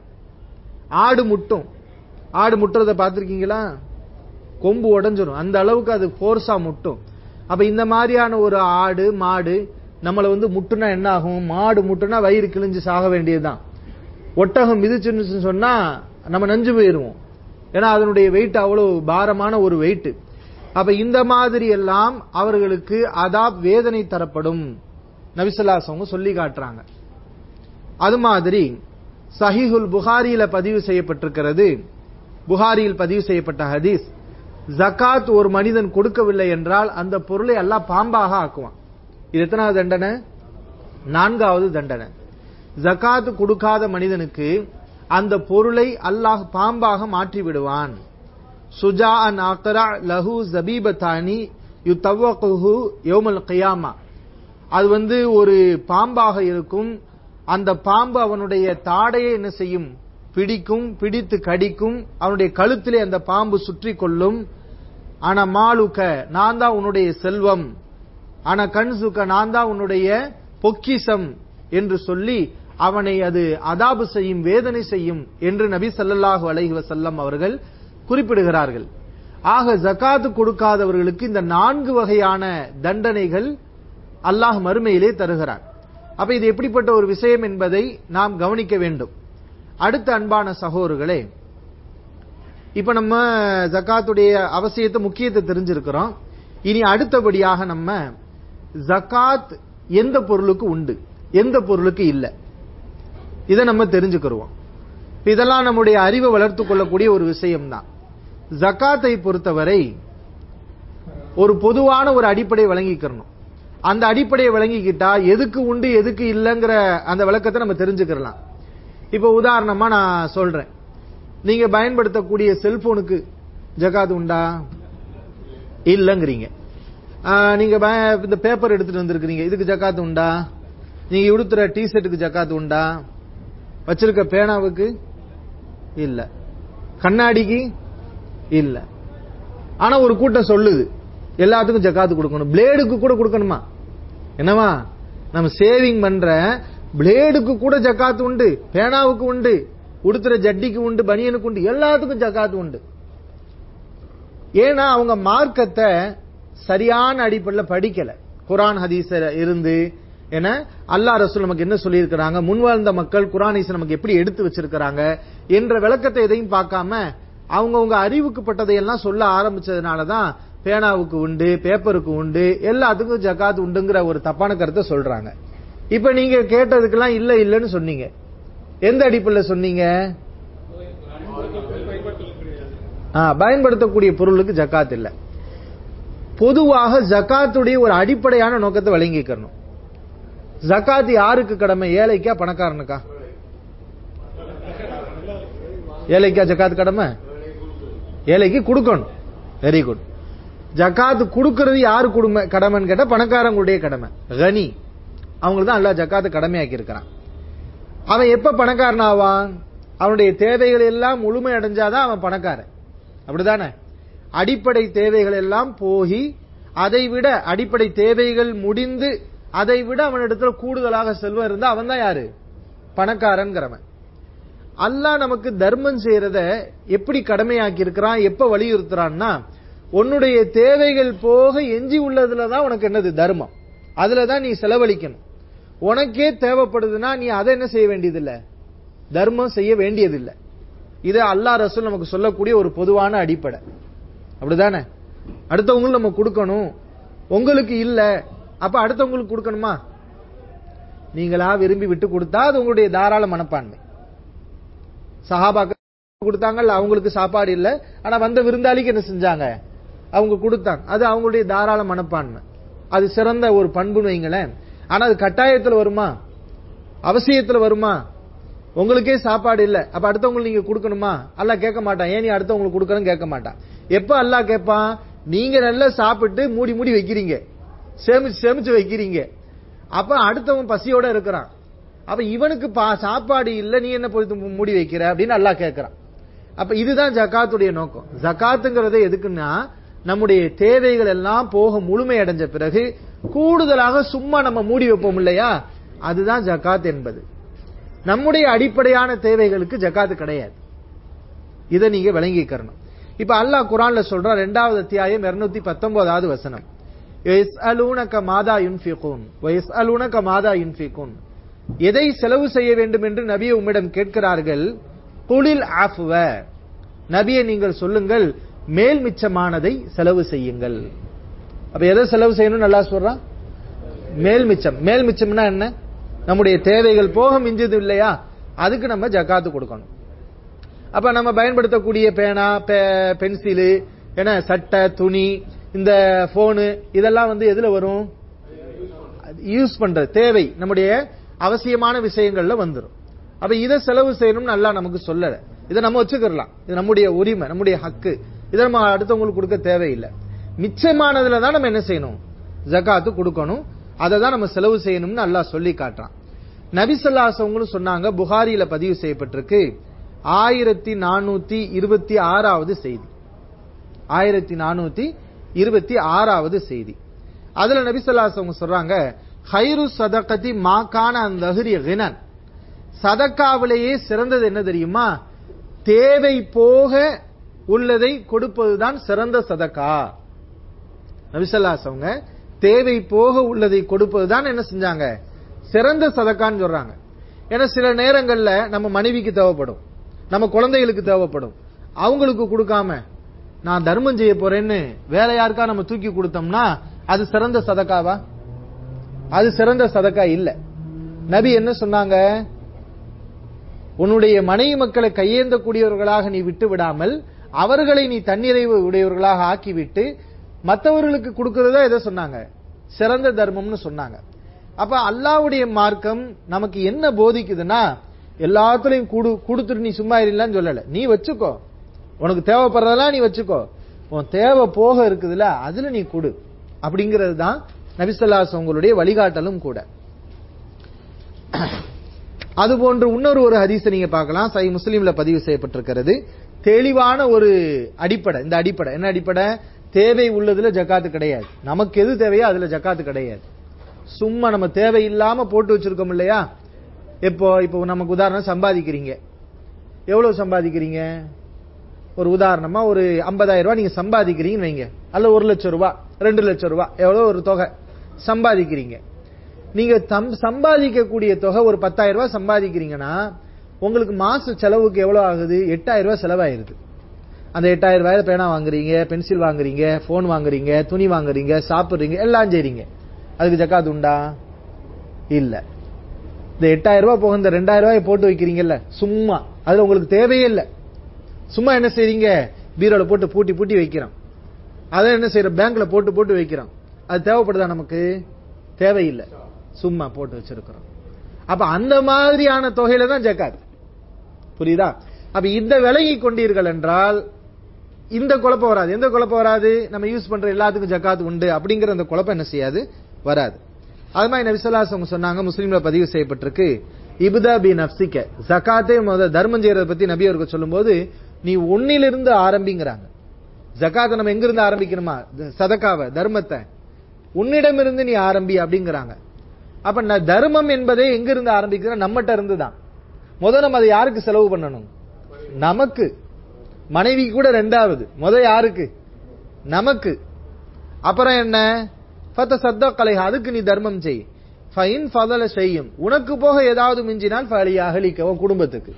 ஆடு முட்டும் ஆடு முட்டுறத பார்த்திருக்கீங்களா கொம்பு உடைஞ்சிரும் அந்த அளவுக்கு அது ஃபோர்ஸா முட்டும் அப்ப இந்த மாதிரியான ஒரு ஆடு மாடு நம்மள வந்து முட்டுனா என்ன ஆகும் மாடு முட்டுனா வயிறு கிழிஞ்சு சாக வேண்டியதுதான் ஒட்டகம் மிதிச்சுன்னு சொன்னா நம்ம நஞ்சு போயிருவோம் ஏன்னா அதனுடைய வெயிட் அவ்வளவு பாரமான ஒரு வெயிட் அப்ப இந்த மாதிரி எல்லாம் அவர்களுக்கு அதாப் வேதனை தரப்படும் நபிசல்லாசவங்க சொல்லி காட்டுறாங்க அது மாதிரி சஹீஹுல் புகாரியில பதிவு செய்யப்பட்டிருக்கிறது புகாரியில் பதிவு செய்யப்பட்ட ஹதீஸ் ஜகாத் ஒரு மனிதன் கொடுக்கவில்லை என்றால் அந்த பொருளை எல்லாம் பாம்பாக ஆக்குவான் இது எத்தனாவது தண்டனை நான்காவது தண்டனை ஜகாத் கொடுக்காத மனிதனுக்கு அந்த பொருளை அல்லாஹ் பாம்பாக மாற்றி விடுவான் சுஜா அன் அக்ரா லஹு ஜபீபத்தானி யு தவ்வகுஹு யௌமல் கியாமா அது வந்து ஒரு பாம்பாக இருக்கும் அந்த பாம்பு அவனுடைய தாடையை என்ன செய்யும் பிடிக்கும் பிடித்து கடிக்கும் அவனுடைய கழுத்திலே அந்த பாம்பு சுற்றி கொள்ளும் ஆனா மாலுக்க நான் தான் உன்னுடைய செல்வம் ஆனா கண்சுக்க நான் தான் உன்னுடைய பொக்கிசம் என்று சொல்லி அவனை அது அதாபு செய்யும் வேதனை செய்யும் என்று நபி ஸல்லல்லாஹு அலைஹி வஸல்லம் அவர்கள் குறிப்பிடுகிறார்கள் ஆக ஜகாத்து கொடுக்காதவர்களுக்கு இந்த நான்கு வகையான தண்டனைகள் அல்லாஹ் மறுமையிலே தருகிறான் அப்ப இது எப்படிப்பட்ட ஒரு விஷயம் என்பதை நாம் கவனிக்க வேண்டும் அடுத்த அன்பான சகோதரர்களே இப்ப நம்ம ஜக்காத்துடைய அவசியத்தை முக்கியத்தை தெரிஞ்சிருக்கிறோம் இனி அடுத்தபடியாக நம்ம ஜகாத் எந்த பொருளுக்கு உண்டு எந்த பொருளுக்கு இல்லை இதை நம்ம தெரிஞ்சுக்கிறோம் இதெல்லாம் நம்முடைய அறிவை வளர்த்துக் கொள்ளக்கூடிய ஒரு விஷயம்தான் ஜக்காத்தை பொறுத்தவரை ஒரு பொதுவான ஒரு அடிப்படை வழங்கிக்கிறணும் அந்த அடிப்படையை விளங்கிக்கிட்டா எதுக்கு உண்டு எதுக்கு இல்லைங்கிற அந்த விளக்கத்தை நம்ம தெரிஞ்சுக்கிறலாம் இப்ப உதாரணமா நான் சொல்றேன் நீங்க பயன்படுத்தக்கூடிய செல்போனுக்கு ஜகாத் உண்டா இல்லங்கிறீங்க ஆஹ், நீங்க பய- இந்த பேப்பர் எடுத்துட்டு வந்திருக்கிறீங்க இதுக்கு ஜக்காத் உண்டா நீங்க உடுத்துற டி ஷர்ட்டுக்கு ஜக்காத் உண்டா வச்சிருக்க பேனாவுக்கு இல்ல கண்ணாடிக்கு இல்ல ஆனா ஒரு கூட்டம் சொல்லுது எல்லாத்துக்கும் ஜக்காத்து கொடுக்கணும் பிளேடுக்கு கூட கொடுக்கணுமா என்னவா நம்ம சேவிங் பண்ற பிளேடுக்கு கூட ஜக்காத்து உண்டு பேனாவுக்கு உண்டு உடுத்துற ஜட்டிக்கு உண்டு பனியனுக்கு உண்டு எல்லாத்துக்கும் ஜக்காத்து உண்டு ஏன்னா அவங்க மார்க்கத்தை சரியான அடிப்படையில் படிக்கல குரான் ஹதீஸ இருந்து என அல்லாஹ் ரசூல் நமக்கு என்ன சொல்லியிருக்கிறாங்க முன்வாழ்ந்த மக்கள் குரான் ஹதீஸை நமக்கு எப்படி எடுத்து வச்சிருக்கிறாங்க என்ற விளக்கத்தை எதையும் பார்க்காம அவங்கவுங்க அறிவுக்கு பட்டதையெல்லாம் சொல்ல ஆரம்பிச்சதுனால தான் பேனாவுக்கு உண்டு பேப்பருக்கு உண்டு எல்லாத்துக்கும் ஜக்காத் உண்டுங்கிற ஒரு தப்பான கருத்தை சொல்றாங்க இப்ப நீங்க கேட்டதுக்கெல்லாம் இல்ல இல்லன்னு சொன்னீங்க எந்த அடிப்படையில் சொன்னீங்க ஆ, பயன்படுத்தக்கூடிய பொருளுக்கு ஜக்காத் இல்ல பொதுவாக ஜக்காத்துடைய ஒரு அடிப்படையான நோக்கத்தை வழங்கிக்கணும் ஜக்காத் யாருக்கு கடமை ஏழைக்கா பணக்காரனுக்கா ஏழைக்கா ஜக்காத் கடமை ஏழைக்கு கொடுக்கணும் வெரி குட் ஜக்காத் கொடுக்கிறது யாரு குடும்ப கடமைன்னு கேட்டா பணக்காரங்களுடைய கடமை கனி அவங்களுக்கு தான் அல்லாஹ் ஜக்காத்து கடமையாக்கி இருக்கிறான் அவன் எப்ப பணக்காரன் ஆவான் அவனுடைய தேவைகள் எல்லாம் முழுமை அடைஞ்சாதான் அவன் பணக்காரன் அப்படிதானே அடிப்படை தேவைகள் எல்லாம் போகி அதை விட அடிப்படை தேவைகள் முடிந்து அதை விட அவனிடத்துல கூடுதலாக செல்வம் இருந்தா அவன் தான் யாரு பணக்காரன்கிறவன் அல்லாஹ் நமக்கு தர்மம் செய்யறத எப்படி கடமையாக்கி இருக்கிறான் எப்ப வலியுறுத்துறான்னா உன்னுடைய தேவைகள் போக எஞ்சி உள்ளதுல தான் உனக்கு என்னது தர்மம் அதுல தான் நீ செலவழிக்கணும் உனக்கே தேவைப்படுதுன்னா நீ அதை என்ன செய்ய வேண்டியதில்லை தர்மம் செய்ய வேண்டியதில்லை இது அல்லாஹ் ரசூல் நமக்கு சொல்லக்கூடிய ஒரு பொதுவான அடிப்படை அப்படிதானே அடுத்தவங்களுக்கு நம்ம கொடுக்கணும் உங்களுக்கு இல்ல அப்ப அடுத்தவங்களுக்கு கொடுக்கணுமா நீங்களா விரும்பி விட்டு கொடுத்தா அது உங்களுடைய தாராள மனப்பான்மை சஹாபாக்கள் கொடுத்தாங்கல்ல அவங்களுக்கு சாப்பாடு இல்ல ஆனா வந்த விருந்தாளிக்கு என்ன செஞ்சாங்க அவங்க கொடுத்தாங்க அது அவங்களுடைய தாராள மனப்பான்மை அது சிறந்த ஒரு பண்புன்னு வைங்களேன் ஆனா அது கட்டாயத்துல வருமா அவசியத்துல வருமா உங்களுக்கே சாப்பாடு இல்ல அப்ப அடுத்தவங்களுக்கு நீங்க கொடுக்கணுமா அல்லாஹ் கேட்க மாட்டான் ஏன் நீ அடுத்தவங்களுக்கு கொடுக்கணும் கேட்க மாட்டான் எப்ப அல்லாஹ் கேட்பான் நீங்க நல்லா சாப்பிட்டு மூடி மூடி வைக்கிறீங்க சேமிச்சு சேமிச்சு வைக்கிறீங்க அப்ப அடுத்தவன் பசியோட இருக்கிறான் அப்ப இவனுக்கு பா- சாப்பாடு இல்ல நீ என்ன போய் து- மூடி வைக்கிற அப்படின்னு அல்லாஹ் கேட்கறான் அப்ப இதுதான் ஜகாத்துடைய நோக்கம் ஜகாத்துங்கிறது எதுக்குன்னா நம்முடைய தேவைகள் எல்லாம் போக முழுமை அடைஞ்ச பிறகு கூடுதலாக சும்மா நம்ம மூடி வைப்போம் இல்லையா அதுதான் ஜகாத் என்பது நம்முடைய அடிப்படையான தேவைகளுக்கு ஜகாத்து கிடையாது இதை நீங்க விளங்கிக்கறணும் இப்ப அல்லாஹ் குரான்ல சொல்றான் இரண்டாவது அத்தியாயம் 219 பத்தொன்பதாவது வசனம் يَسْأَلُونَكَ مَاذَا يُنْفِقُونَ وَيَسْأَلُونَكَ مَاذَا يُنْفِقُونَ எதை செலவு செய்ய வேண்டும் என்று நபியை உம்மிடம் கேட்கிறார்கள் குளில் ஆஃப்வ நபியை நீங்கள் சொல்லுங்கள் மேல் மிச்சமானதை செலவு செய்யுங்கள் அப்ப எதை செலவு செய்யணும் நல்லா சொல்றான் மேல் மிச்சம் மேல் மிச்சம்னா என்ன நம்முடைய தேவைகள் போக மிஞ்சது இல்லையா அதுக்கு நம்ம ஜக்காத்து கொடுக்கணும் அப்ப நம்ம பயன்படுத்தக்கூடிய பேனா பெ- பென்சிலு என்ன சட்டை துணி இந்த போனு இதெல்லாம் வந்து எதுல வரும் யூஸ் பண்ற தேவை நம்முடைய அவசியமான விஷயங்கள்ல வந்துரும் அப்ப இதை செலவு செய்யணும்னு அல்லாஹ் நமக்கு சொல்லல இதை நம்ம வச்சுக்கிறலாம் இது நம்முடைய உரிமை நம்முடைய ஹக்கு இதை நம்ம அடுத்தவங்களுக்கு கொடுக்க தேவையில்லை மிச்சமானதுல தான் நம்ம என்ன செய்யணும் ஜகாத்து கொடுக்கணும் அதை தான் நம்ம செலவு செய்யணும்னு அல்லாஹ் சொல்லி காட்டுறான் நபிசல்லாசவங்களும் சொன்னாங்க புகாரியில பதிவு செய்யப்பட்டிருக்கு ஆயிரத்தி நானூத்தி இருபத்தி ஆறாவது செய்தி ஆயிரத்தி நானூத்தி இருபத்தி ஆறாவது செய்தி அதுல நபிசல்லாசவங்க சொல்றாங்க ஹைரு சதகதி மாக்கான அந்த கினன் சதக்காவிலேயே சிறந்தது என்ன தெரியுமா தேவை போக உள்ளதை கொடுப்பதுதான் சிறந்த சதக்கா நபிசல்லாசவங்க தேவை போக உள்ளதை கொடுப்பதுதான் என்ன செஞ்சாங்க சிறந்த சதக்கான்னு சொல்றாங்க ஏன்னா சில நேரங்கள்ல நம்ம மனைவிக்கு தேவைப்படும் நம்ம குழந்தைகளுக்கு தேவைப்படும் அவங்களுக்கு கொடுக்காம நான் தர்மம் செய்ய போறேன்னு வேற யாருக்கா நம்ம தூக்கி கொடுத்தோம்னா அது சிறந்த சதக்காவா அது சிறந்த சதக்கா இல்ல நபி என்ன சொன்னாங்க உன்னுடைய மனைவி மக்களை கையேந்தக்கூடியவர்களாக நீ விட்டு விடாமல் அவர்களை நீ தன்னிறைவு உடையவர்களாக ஆக்கிவிட்டு மற்றவர்களுக்கு கொடுக்கறதா எதை சொன்னாங்க சிறந்த தர்மம்னு சொன்னாங்க அப்ப அல்லாஹ்வுடைய மார்க்கம் நமக்கு என்ன போதிக்குதுன்னா எல்லாத்துலயும் குடு கொடுத்துட்டு நீ சும்மா இருலான்னு சொல்லல நீ வச்சுக்கோ உனக்கு தேவைப்படுறதெல்லாம் நீ வச்சுக்கோ உன் தேவை போக இருக்குதுல அதுல நீ கொடு அப்படிங்கிறது தான் நபிசல்லாஸ் உங்களுடைய வழிகாட்டலும் கூட அதுபோன்று இன்னொரு ஒரு ஹதீஸை நீங்க பார்க்கலாம் சை முஸ்லீம்ல பதிவு செய்யப்பட்டிருக்கிறது தெளிவான ஒரு அடிப்படை இந்த அடிப்படை என்ன அடிப்படை தேவை உள்ளதுல ஜக்காத்து கிடையாது நமக்கு எது தேவையோ அதுல ஜக்காத்து கிடையாது சும்மா நம்ம தேவை இல்லாம போட்டு வச்சிருக்கோம் இல்லையா இப்போ இப்போ நமக்கு உதாரணம் சம்பாதிக்கிறீங்க எவ்வளவு சம்பாதிக்கிறீங்க ஒரு உதாரணமா ஒரு 50000 ரூபாய் நீங்க சம்பாதிக்கிறீங்கன்னு வைங்க அல்ல ஒரு லட்சம் ரூபாய் ரெண்டு லட்சம் ரூபாய் எவ்வளவு ஒரு தொகை சம்பாதிக்கிறீங்க நீங்க தம்- சம்பாதிக்கக்கூடிய தொகை ஒரு 10000 ரூபாய் சம்பாதிக்கிறீங்கன்னா உங்களுக்கு மாச செலவுக்கு எவ்வளவு ஆகுது 8000 ரூபாய் செலவாயிருது அந்த 8000 ரூபாயில பேனா வாங்குறீங்க பென்சில் வாங்குறீங்க போன் வாங்குறீங்க துணி வாங்குறீங்க சாப்பிடுறீங்க எல்லாம் செய்றீங்க அதுக்கு ஜக்காத் உண்டா இல்ல இந்த 8000 ரூபாய் போக இந்த 2000 ரூபாய் போட்டு வைக்கிறீங்கல்ல சும்மா அதுல உங்களுக்கு தேவையே இல்ல சும்மா என்ன செய்றீங்க பீரோல போட்டு பூட்டி பூட்டி வைக்கிறோம் அதை என்ன செய்யறோம் பேங்க்ல போட்டு போட்டு வைக்கிறோம் அது தேவைப்படுதா நமக்கு தேவையில்லை சும்மா போட்டு வச்சிருக்கிறோம் அப்ப அந்த மாதிரியான தொகையில தான் ஜக்காத் புரியுதா அப்ப இந்த விலகி கொண்டீர்கள் என்றால் இந்த குழப்பம் வராது எந்த குழப்பம் வராது நம்ம யூஸ் பண்ற எல்லாத்துக்கும் ஜக்காத் உண்டு அப்படிங்கிற அந்த குழப்பம் என்ன செய்யாது வராது அது மாதிரி நபிசல்லாஸ் அவங்க சொன்னாங்க முஸ்லீம்ல பதிவு செய்யப்பட்டிருக்கு இப்தா பி நப்சிக்க ஜகாத்தே முத தர்மம் செய்யறத பத்தி நபி அவர்கள் சொல்லும்போது நீ ஒன்னிலிருந்து ஆரம்பிங்கிறாங்க ஜகாத்தை நம்ம எங்க இருந்து ஆரம்பிக்கணுமா சதக்காவை தர்மத்தை உன்னிடமிருந்து நீ ஆரம்பி அப்படிங்கிறாங்க அப்ப நான் தர்மம் என்பதே எங்க இருந்து ஆரம்பிக்கிற நம்மகிட்ட இருந்து தான் முதல்ல நம்ம அதை யாருக்கு செலவு பண்ணணும் நமக்கு மனைவி கூட ரெண்டாவது முத யாருக்கு நமக்கு அப்புறம் என்ன ஃபத்த சத்த கலை அதுக்கு நீ தர்மம் செய் ஃபைன் ஃபதல செய்யும் உனக்கு போக ஏதாவது மிஞ்சினால் ஃபலி அகலிக்க உன் குடும்பத்துக்கு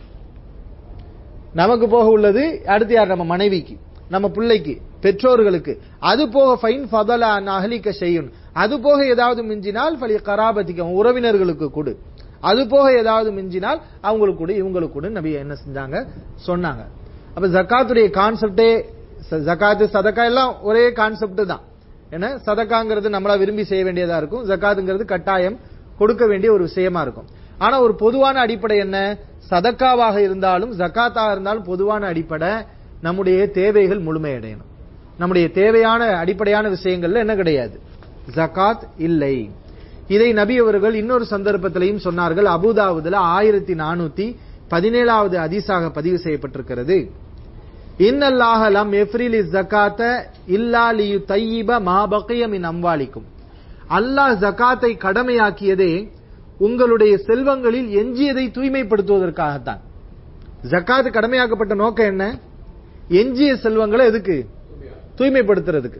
நமக்கு போக உள்ளது அடுத்து யார் நம்ம மனைவிக்கு நம்ம பிள்ளைக்கு பெற்றோர்களுக்கு அது போக ஃபைன் ஃபதல அகலிக்க செய்யும் அது போக ஏதாவது மிஞ்சினால் ஃபலி கராபத்திக்க உன் உறவினர்களுக்கு கொடு அது போக ஏதாவது மிஞ்சினால் அவங்களுக்கு கொடு இவங்களுக்கு கொடு நபி என்ன செஞ்சாங்க சொன்னாங்க அப்ப ஜக்காத்துடைய கான்செப்டே ஜக்காத்து சதக்கா எல்லாம் ஒரே கான்செப்ட் தான் ஏன்னா சதக்காங்கிறது நம்மளா விரும்பி செய்ய வேண்டியதா இருக்கும் ஜக்காத்துங்கிறது கட்டாயம் கொடுக்க வேண்டிய ஒரு விஷயமா இருக்கும் ஆனா ஒரு பொதுவான அடிப்படை என்ன சதக்காவாக இருந்தாலும் ஜக்காத்தாக இருந்தாலும் பொதுவான அடிப்படை நம்முடைய தேவைகள் முழுமையடையணும் நம்முடைய தேவையான அடிப்படையான விஷயங்கள்ல என்ன கிடையாது ஜகாத் இல்லை இதை நபி அவர்கள் இன்னொரு சந்தர்ப்பத்திலையும் சொன்னார்கள் அபுதாவுதுல ஆயிரத்தி நானூத்தி பதினேழாவது அதிசாக பதிவு செய்யப்பட்டிருக்கிறது இன்னல்லாஹ லம் எஃப்ரிலி ஜகாத்த இல்லா லியு தையிப மா பக்கிய மின் அம்வாலிக்கும் அல்லாஹ் ஜகாத்தை கடமையாக்கியதே உங்களுடைய செல்வங்களில் எஞ்சியதை தூய்மைப்படுத்துவதற்காகத்தான் ஜக்காத்து கடமையாக்கப்பட்ட நோக்கம் என்ன எஞ்சிய செல்வங்களை எதுக்கு தூய்மைப்படுத்துறதுக்கு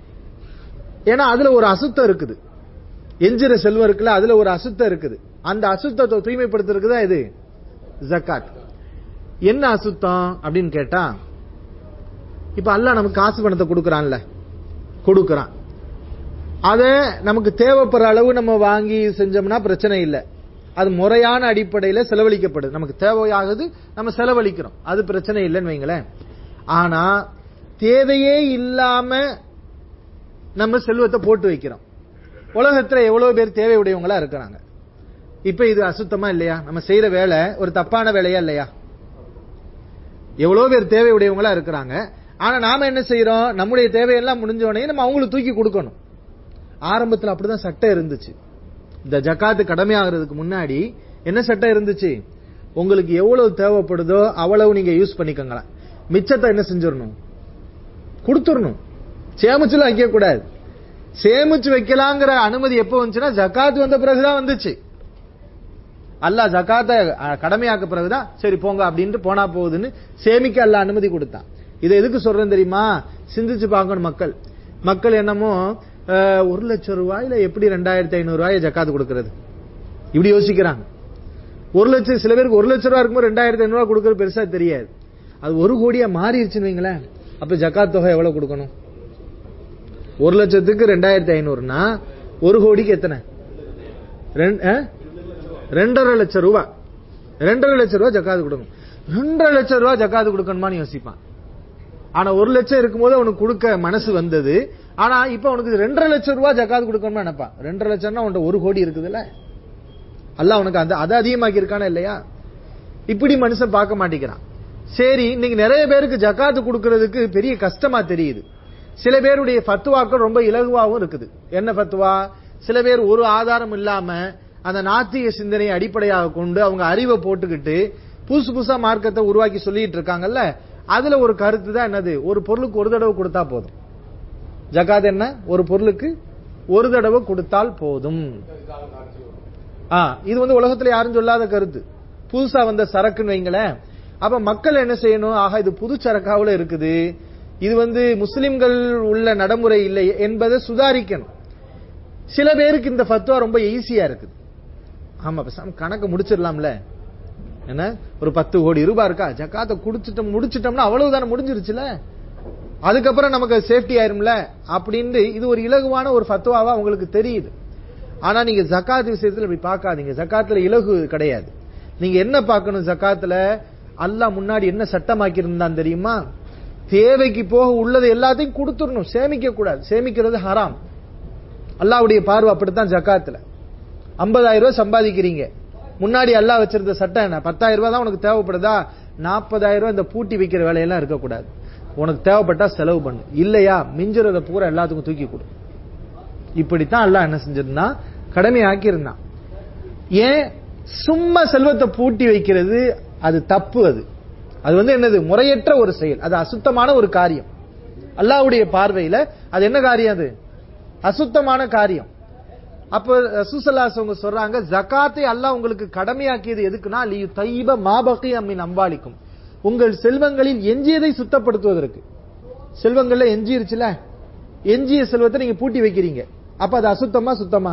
ஏன்னா அதுல ஒரு அசுத்தம் இருக்குது எஞ்சிற செல்வம் இருக்குல்ல அதுல ஒரு அசுத்தம் இருக்குது அந்த அசுத்தத்தை தூய்மைப்படுத்துறதுக்கு தான் இது ஜக்காத் என்ன அசுத்தம் அப்படின்னு கேட்டா இப்ப அல்லாஹ் நமக்கு காசு பணத்தை கொடுக்கறான்ல கொடுக்கறான் அத நமக்கு தேவைப்படுற அளவு நம்ம வாங்கி செஞ்சோம்னா பிரச்சனை இல்லை அது முறையான அடிப்படையில் செலவழிக்கப்படுது நமக்கு தேவையாகுது நம்ம செலவழிக்கிறோம் அது பிரச்சனை இல்லைன்னு வைங்களேன் ஆனா தேவையே இல்லாம நம்ம செல்வத்தை போட்டு வைக்கிறோம் உலகத்துல எவ்வளவு பேர் தேவையுடையவங்களா இருக்கிறாங்க இப்ப இது அசுத்தமா இல்லையா நம்ம செய்யற வேலை ஒரு தப்பான வேலையா இல்லையா எவ்வளவு பேர் தேவையுடையவங்களா இருக்கிறாங்க ஆனா நாம என்ன செய்யறோம் நம்முடைய தேவையெல்லாம் முடிஞ்ச உடனே நம்ம அவங்களுக்கு தூக்கி கொடுக்கணும் ஆரம்பத்தில் அப்படிதான் சட்டம் இருந்துச்சு இந்த ஜக்காத்து கடமையாகிறதுக்கு முன்னாடி என்ன சட்டம் இருந்துச்சு உங்களுக்கு எவ்வளவு தேவைப்படுதோ அவ்வளவு நீங்க யூஸ் பண்ணிக்கோங்களேன் மிச்சத்தை என்ன செஞ்சிடணும் கொடுத்துடணும் சேமிச்சுலாம் வைக்க கூடாது சேமிச்சு வைக்கலாங்கிற அனுமதி எப்போ வந்துச்சுன்னா ஜக்காத் வந்த பிறகுதான் வந்துச்சு அல்லாஹ் ஜக்காத்தை கடமையாக்க பிறகுதான் சரி போங்க அப்படின்ட்டு போனா போகுதுன்னு சேமிக்க அல்ல அனுமதி கொடுத்தான் இதை எதுக்கு சொல்றேன் தெரியுமா சிந்திச்சு பார்க்கணும் மக்கள் மக்கள் என்னமோ ஒரு லட்சம் ரூபாயில எப்படி ரெண்டாயிரத்தி ஐநூறு ரூபாய் ஜக்காத்து கொடுக்கறது இப்படி யோசிக்கிறாங்க ஒரு லட்சம் சில பேருக்கு ஒரு லட்சம் ரூபாய் இருக்கும்போது ரெண்டாயிரத்தி ஐநூறு ரூபாய் கொடுக்கறது பெருசா தெரியாது அது ஒரு கோடியா மாறிடுச்சுன்னு வைங்களேன் அப்ப ஜக்காத் தொகை எவ்வளவு கொடுக்கணும் ஒரு லட்சத்துக்கு ரெண்டாயிரத்தி ஐநூறுனா ஒரு கோடிக்கு எத்தனை ரெண்டரை லட்சம் ரூபாய் ரெண்டரை லட்சம் ரூபாய் ஜக்காத்து கொடுக்கணும் ரெண்டரை லட்சம் ரூபாய் ஜக்காத்து கொடுக்கணுமான்னு யோசிப்பான் ஆனா ஒரு லட்சம் இருக்கும்போது அவனுக்கு கொடுக்க மனசு வந்தது ஆனா இப்ப அவனுக்கு ரெண்டரை லட்சம் ரூபாய் ஜக்காத்து கொடுக்கணும்னு நினைப்பான் ரெண்டரை லட்சம்னா அவன்கிட்ட ஒரு கோடி இருக்குதுல்ல அல்ல அவனுக்கு அந்த அதை அதிகமாக்கி இருக்கானா இல்லையா இப்படி மனுஷன் பார்க்க மாட்டேங்கிறான் சரி இன்னைக்கு நிறைய பேருக்கு ஜக்காத்து கொடுக்கறதுக்கு பெரிய கஷ்டமா தெரியுது சில பேருடைய ஃபத்துவாக்கள் ரொம்ப இலகுவாகவும் இருக்குது என்ன ஃபத்துவா சில பேர் ஒரு ஆதாரம் இல்லாம அந்த நாத்திக சிந்தனையை அடிப்படையாக கொண்டு அவங்க அறிவை போட்டுக்கிட்டு புதுசு புதுசா மார்க்கத்தை உருவாக்கி சொல்லிட்டு இருக்காங்கல்ல அதுல ஒரு கருத்து தான் என்னது ஒரு பொருளுக்கு ஒரு தடவை கொடுத்தா போதும் ஜக்காத் என்ன ஒரு பொருளுக்கு ஒரு தடவை கொடுத்தால் போதும் இது வந்து உலகத்துல யாரும் சொல்லாத கருத்து புதுசா வந்த சரக்குன்னு வைங்களேன் அப்ப மக்கள் என்ன செய்யணும் ஆகா இது புது சரக்காவுல இருக்குது இது வந்து முஸ்லிம்கள் உள்ள நடைமுறை இல்லை என்பதை சுதாரிக்கணும் சில பேருக்கு இந்த ஃபத்வா ரொம்ப ஈஸியா இருக்குது ஆமா பேசாம கணக்கு முடிச்சிடலாம்ல என்ன ஒரு பத்து கோடி ரூபாய் இருக்கா ஜக்காத்தை குடிச்சிட்டோம் முடிச்சிட்டோம்னா அவ்வளவுதானே முடிஞ்சிருச்சுல அதுக்கப்புறம் நமக்கு சேஃப்டி ஆயிரும்ல அப்படின்னு இது ஒரு இலகுவான ஒரு ஃபத்வாவா உங்களுக்கு தெரியுது ஆனா நீங்க ஜக்காத் விஷயத்துல இப்படி பார்க்காதீங்க ஜக்காத்துல இலகு கிடையாது நீங்க என்ன பார்க்கணும் ஜக்காத்துல அல்லாஹ் முன்னாடி என்ன சட்டமாக்கி இருந்தான் தெரியுமா தேவைக்கு போக உள்ளது எல்லாத்தையும் கொடுத்துடணும் சேமிக்க கூடாது சேமிக்கிறது ஹராம் அல்லாவுடைய பார்வை அப்படித்தான் ஜக்காத்துல ஐம்பதாயிரம் ரூபாய் சம்பாதிக்கிறீங்க முன்னாடி அல்லாஹ் வச்சிருந்த சட்டம் என்ன பத்தாயிரம் ரூபாய் தான் உனக்கு தேவைப்படுதா நாற்பதாயிரம் ரூபாய் இந்த பூட்டி வைக்கிற வேலையெல்லாம் இருக்கக்கூடாது உனக்கு தேவைப்பட்டா செலவு பண்ணு இல்லையா மிஞ்சுறத பூரா எல்லாத்துக்கும் தூக்கி கொடு இப்படித்தான் அல்லாஹ் என்ன செஞ்சிருந்தான் கடமையாக்கி இருந்தான் ஏன் சும்மா செல்வத்தை பூட்டி வைக்கிறது அது தப்பு அது அது வந்து என்னது முறையற்ற ஒரு செயல் அது அசுத்தமான ஒரு காரியம் அல்லாஹ்வுடைய பார்வையில அது என்ன காரியம் அது அசுத்தமான காரியம் அப்ப ரசூசல்லாஸ் அவங்க சொல்றாங்க ஜகாத்தை அல்லாஹ் உங்களுக்கு கடமையாக்கியது எதுக்குன்னா லி தையிப மாபகி அம்மின் அம்பாலிக்கும் உங்கள் செல்வங்களில் எஞ்சியதை சுத்தப்படுத்துவதற்கு செல்வங்கள்ல எஞ்சிருச்சுல எஞ்சிய செல்வத்தை நீங்க பூட்டி வைக்கிறீங்க அப்ப அது அசுத்தமா சுத்தமா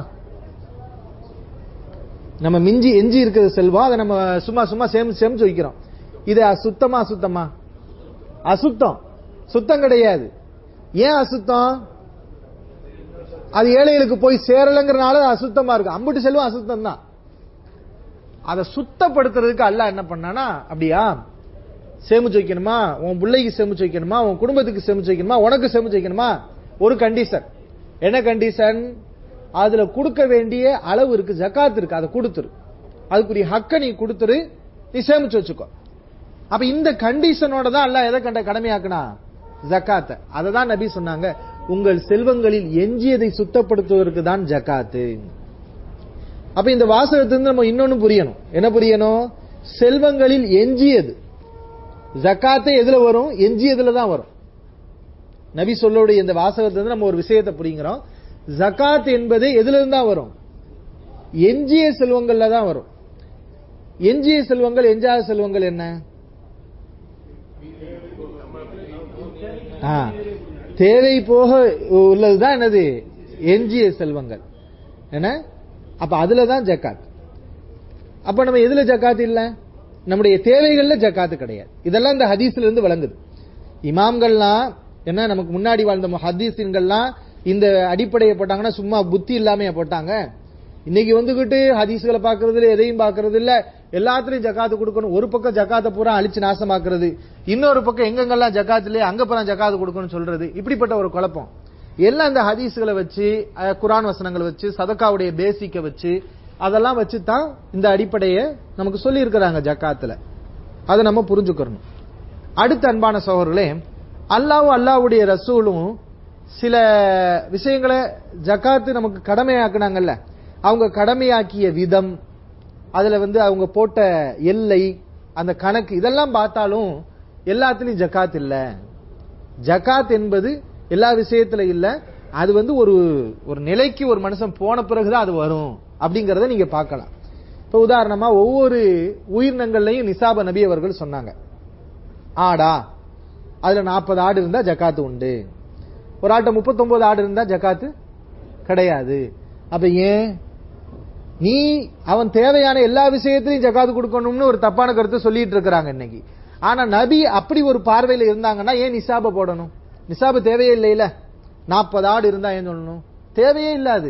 நம்ம மிஞ்சி எஞ்சி இருக்கிற செல்வம் அதை நம்ம சும்மா சும்மா சேமிச்சு சேமிச்சு வைக்கிறோம் இது அசுத்தமா அசுத்தமா அசுத்தம் சுத்தம் கிடையாது ஏன் அசுத்தம் அது ஏழைகளுக்கு போய் சேரலங்கிறனால அது அசுத்தமா இருக்கு அம்புட்டு செல்வம் அசுத்தம் தான் அதை சுத்தப்படுத்துறதுக்கு அல்லாஹ் என்ன பண்ணானா அப்படியா சேமிச்சு வைக்கணுமா உன் பிள்ளைக்கு சேமிச்சு வைக்கணுமா உன் குடும்பத்துக்கு சேமிச்சு வைக்கணுமா உனக்கு சேமிச்சு வைக்கணுமா ஒரு கண்டிஷன் என்ன கண்டிஷன் அதுல கொடுக்க வேண்டிய அளவு இருக்கு ஜகாத் இருக்கு அதை கொடுத்துரு அதுக்குரிய ஹக்க நீ கொடுத்துரு நீ சேமிச்சு வச்சுக்கோ அப்ப இந்த கண்டிஷனோட தான் அல்லாஹ் எதை கண்ட கடமையாக்குனா ஜக்காத்தை அதை தான் நபி சொன்னாங்க உங்கள் செல்வங்களில் எஞ்சியதை சுத்தப்படுத்துவதற்கு தான் ஜக்காத்து அப்ப இந்த வாசகத்திலிருந்து நம்ம இன்னொன்னு புரியணும் என்ன புரியணும் செல்வங்களில் எஞ்சியது ஜக்காத்தை எதுல வரும் எஞ்சியதுல தான் வரும் நபி சொல்லோடைய இந்த வாசகத்திலிருந்து நம்ம ஒரு விஷயத்தை புரியுங்கிறோம் ஜகாத் என்பது எதுல இருந்தா வரும் எஞ்சிய செல்வங்கள்ல தான் வரும் எஞ்சிய செல்வங்கள் எஞ்சாத செல்வங்கள் என்ன ஆ, தேவை போக உள்ளதுதான் என்னது எஞ்சிய செல்வங்கள் என்ன அப்ப அதுல தான் ஜக்காத் அப்ப நம்ம எதுல ஜக்காத் இல்ல நம்முடைய தேவைகள்ல ஜக்காத்து கிடையாது இதெல்லாம் இந்த ஹதீஸ்ல இருந்து விளங்குது இமாம்கள்லாம் என்ன நமக்கு முன்னாடி வாழ்ந்த ஹதீஸ்கள்லாம் இந்த அடிப்படையை போட்டாங்கன்னா சும்மா புத்தி இல்லாம போட்டாங்க இன்னைக்கு வந்துகிட்டு ஹதீஸ்களை பாக்குறது இல்ல எதையும் பாக்குறது இல்ல எல்லாத்துலயும் ஜக்காத்து கொடுக்கணும் ஒரு பக்கம் ஜக்காத்தை பூரா அழிச்சு நாசமாக்குறது இன்னொரு பக்கம் எங்கெங்கெல்லாம் ஜக்காத் இல்லையே அங்க பூரா ஜக்காத்து கொடுக்கணும்னு சொல்றது இப்படிப்பட்ட ஒரு குழப்பம் எல்லாம் இந்த ஹதீஸ்களை வச்சு அஹ், குர்ஆன் வசனங்களை வச்சு சதக்காவுடைய பேசிக்கை வச்சு அதெல்லாம் வச்சு தான் இந்த அடிப்படையை நமக்கு சொல்லி இருக்கிறாங்க ஜக்காத்துல அதை நம்ம புரிஞ்சுக்கணும் அடுத்த அன்பான சகோதரர்களே அல்லாவும் அல்லாவுடைய ரசூலும் சில விஷயங்களை ஜக்காத்து நமக்கு கடமையாக்குனாங்கல்ல அவங்க கடமையாக்கிய விதம் அதுல வந்து அவங்க போட்ட எல்லை அந்த கணக்கு இதெல்லாம் பார்த்தாலும் எல்லாத்துலயும் ஜக்காத் இல்ல ஜகாத் என்பது எல்லா விஷயத்துல இல்ல அது வந்து ஒரு ஒரு நிலைக்கு ஒரு மனுஷன் போன பிறகுதான் அது வரும் அப்படிங்கறத நீங்க பார்க்கலாம் இப்ப உதாரணமா ஒவ்வொரு உயிரினங்கள்லயும் நிசாப நபி அவர்கள் சொன்னாங்க ஆடா அதுல நாற்பது ஆடு இருந்தா ஜக்காத்து உண்டு ஒரு ஆட்ட 39 ஆடு இருந்தா ஜக்காத்து கிடையாது அப்ப ஏன் நீ அவன் தேவையான எல்லா விஷயத்திலையும் ஜக்காத்து கொடுக்கணும்னு ஒரு தப்பான கருத்தை சொல்லிட்டு இருக்கிறாங்க இன்னைக்கு ஆனா நபி அப்படி ஒரு பார்வையில இருந்தாங்கன்னா ஏன் நிசாப போடணும் நிசாபு தேவையே இல்லையில நாற்பது ஆடு இருந்தா ஏன் சொல்லணும் தேவையே இல்லாது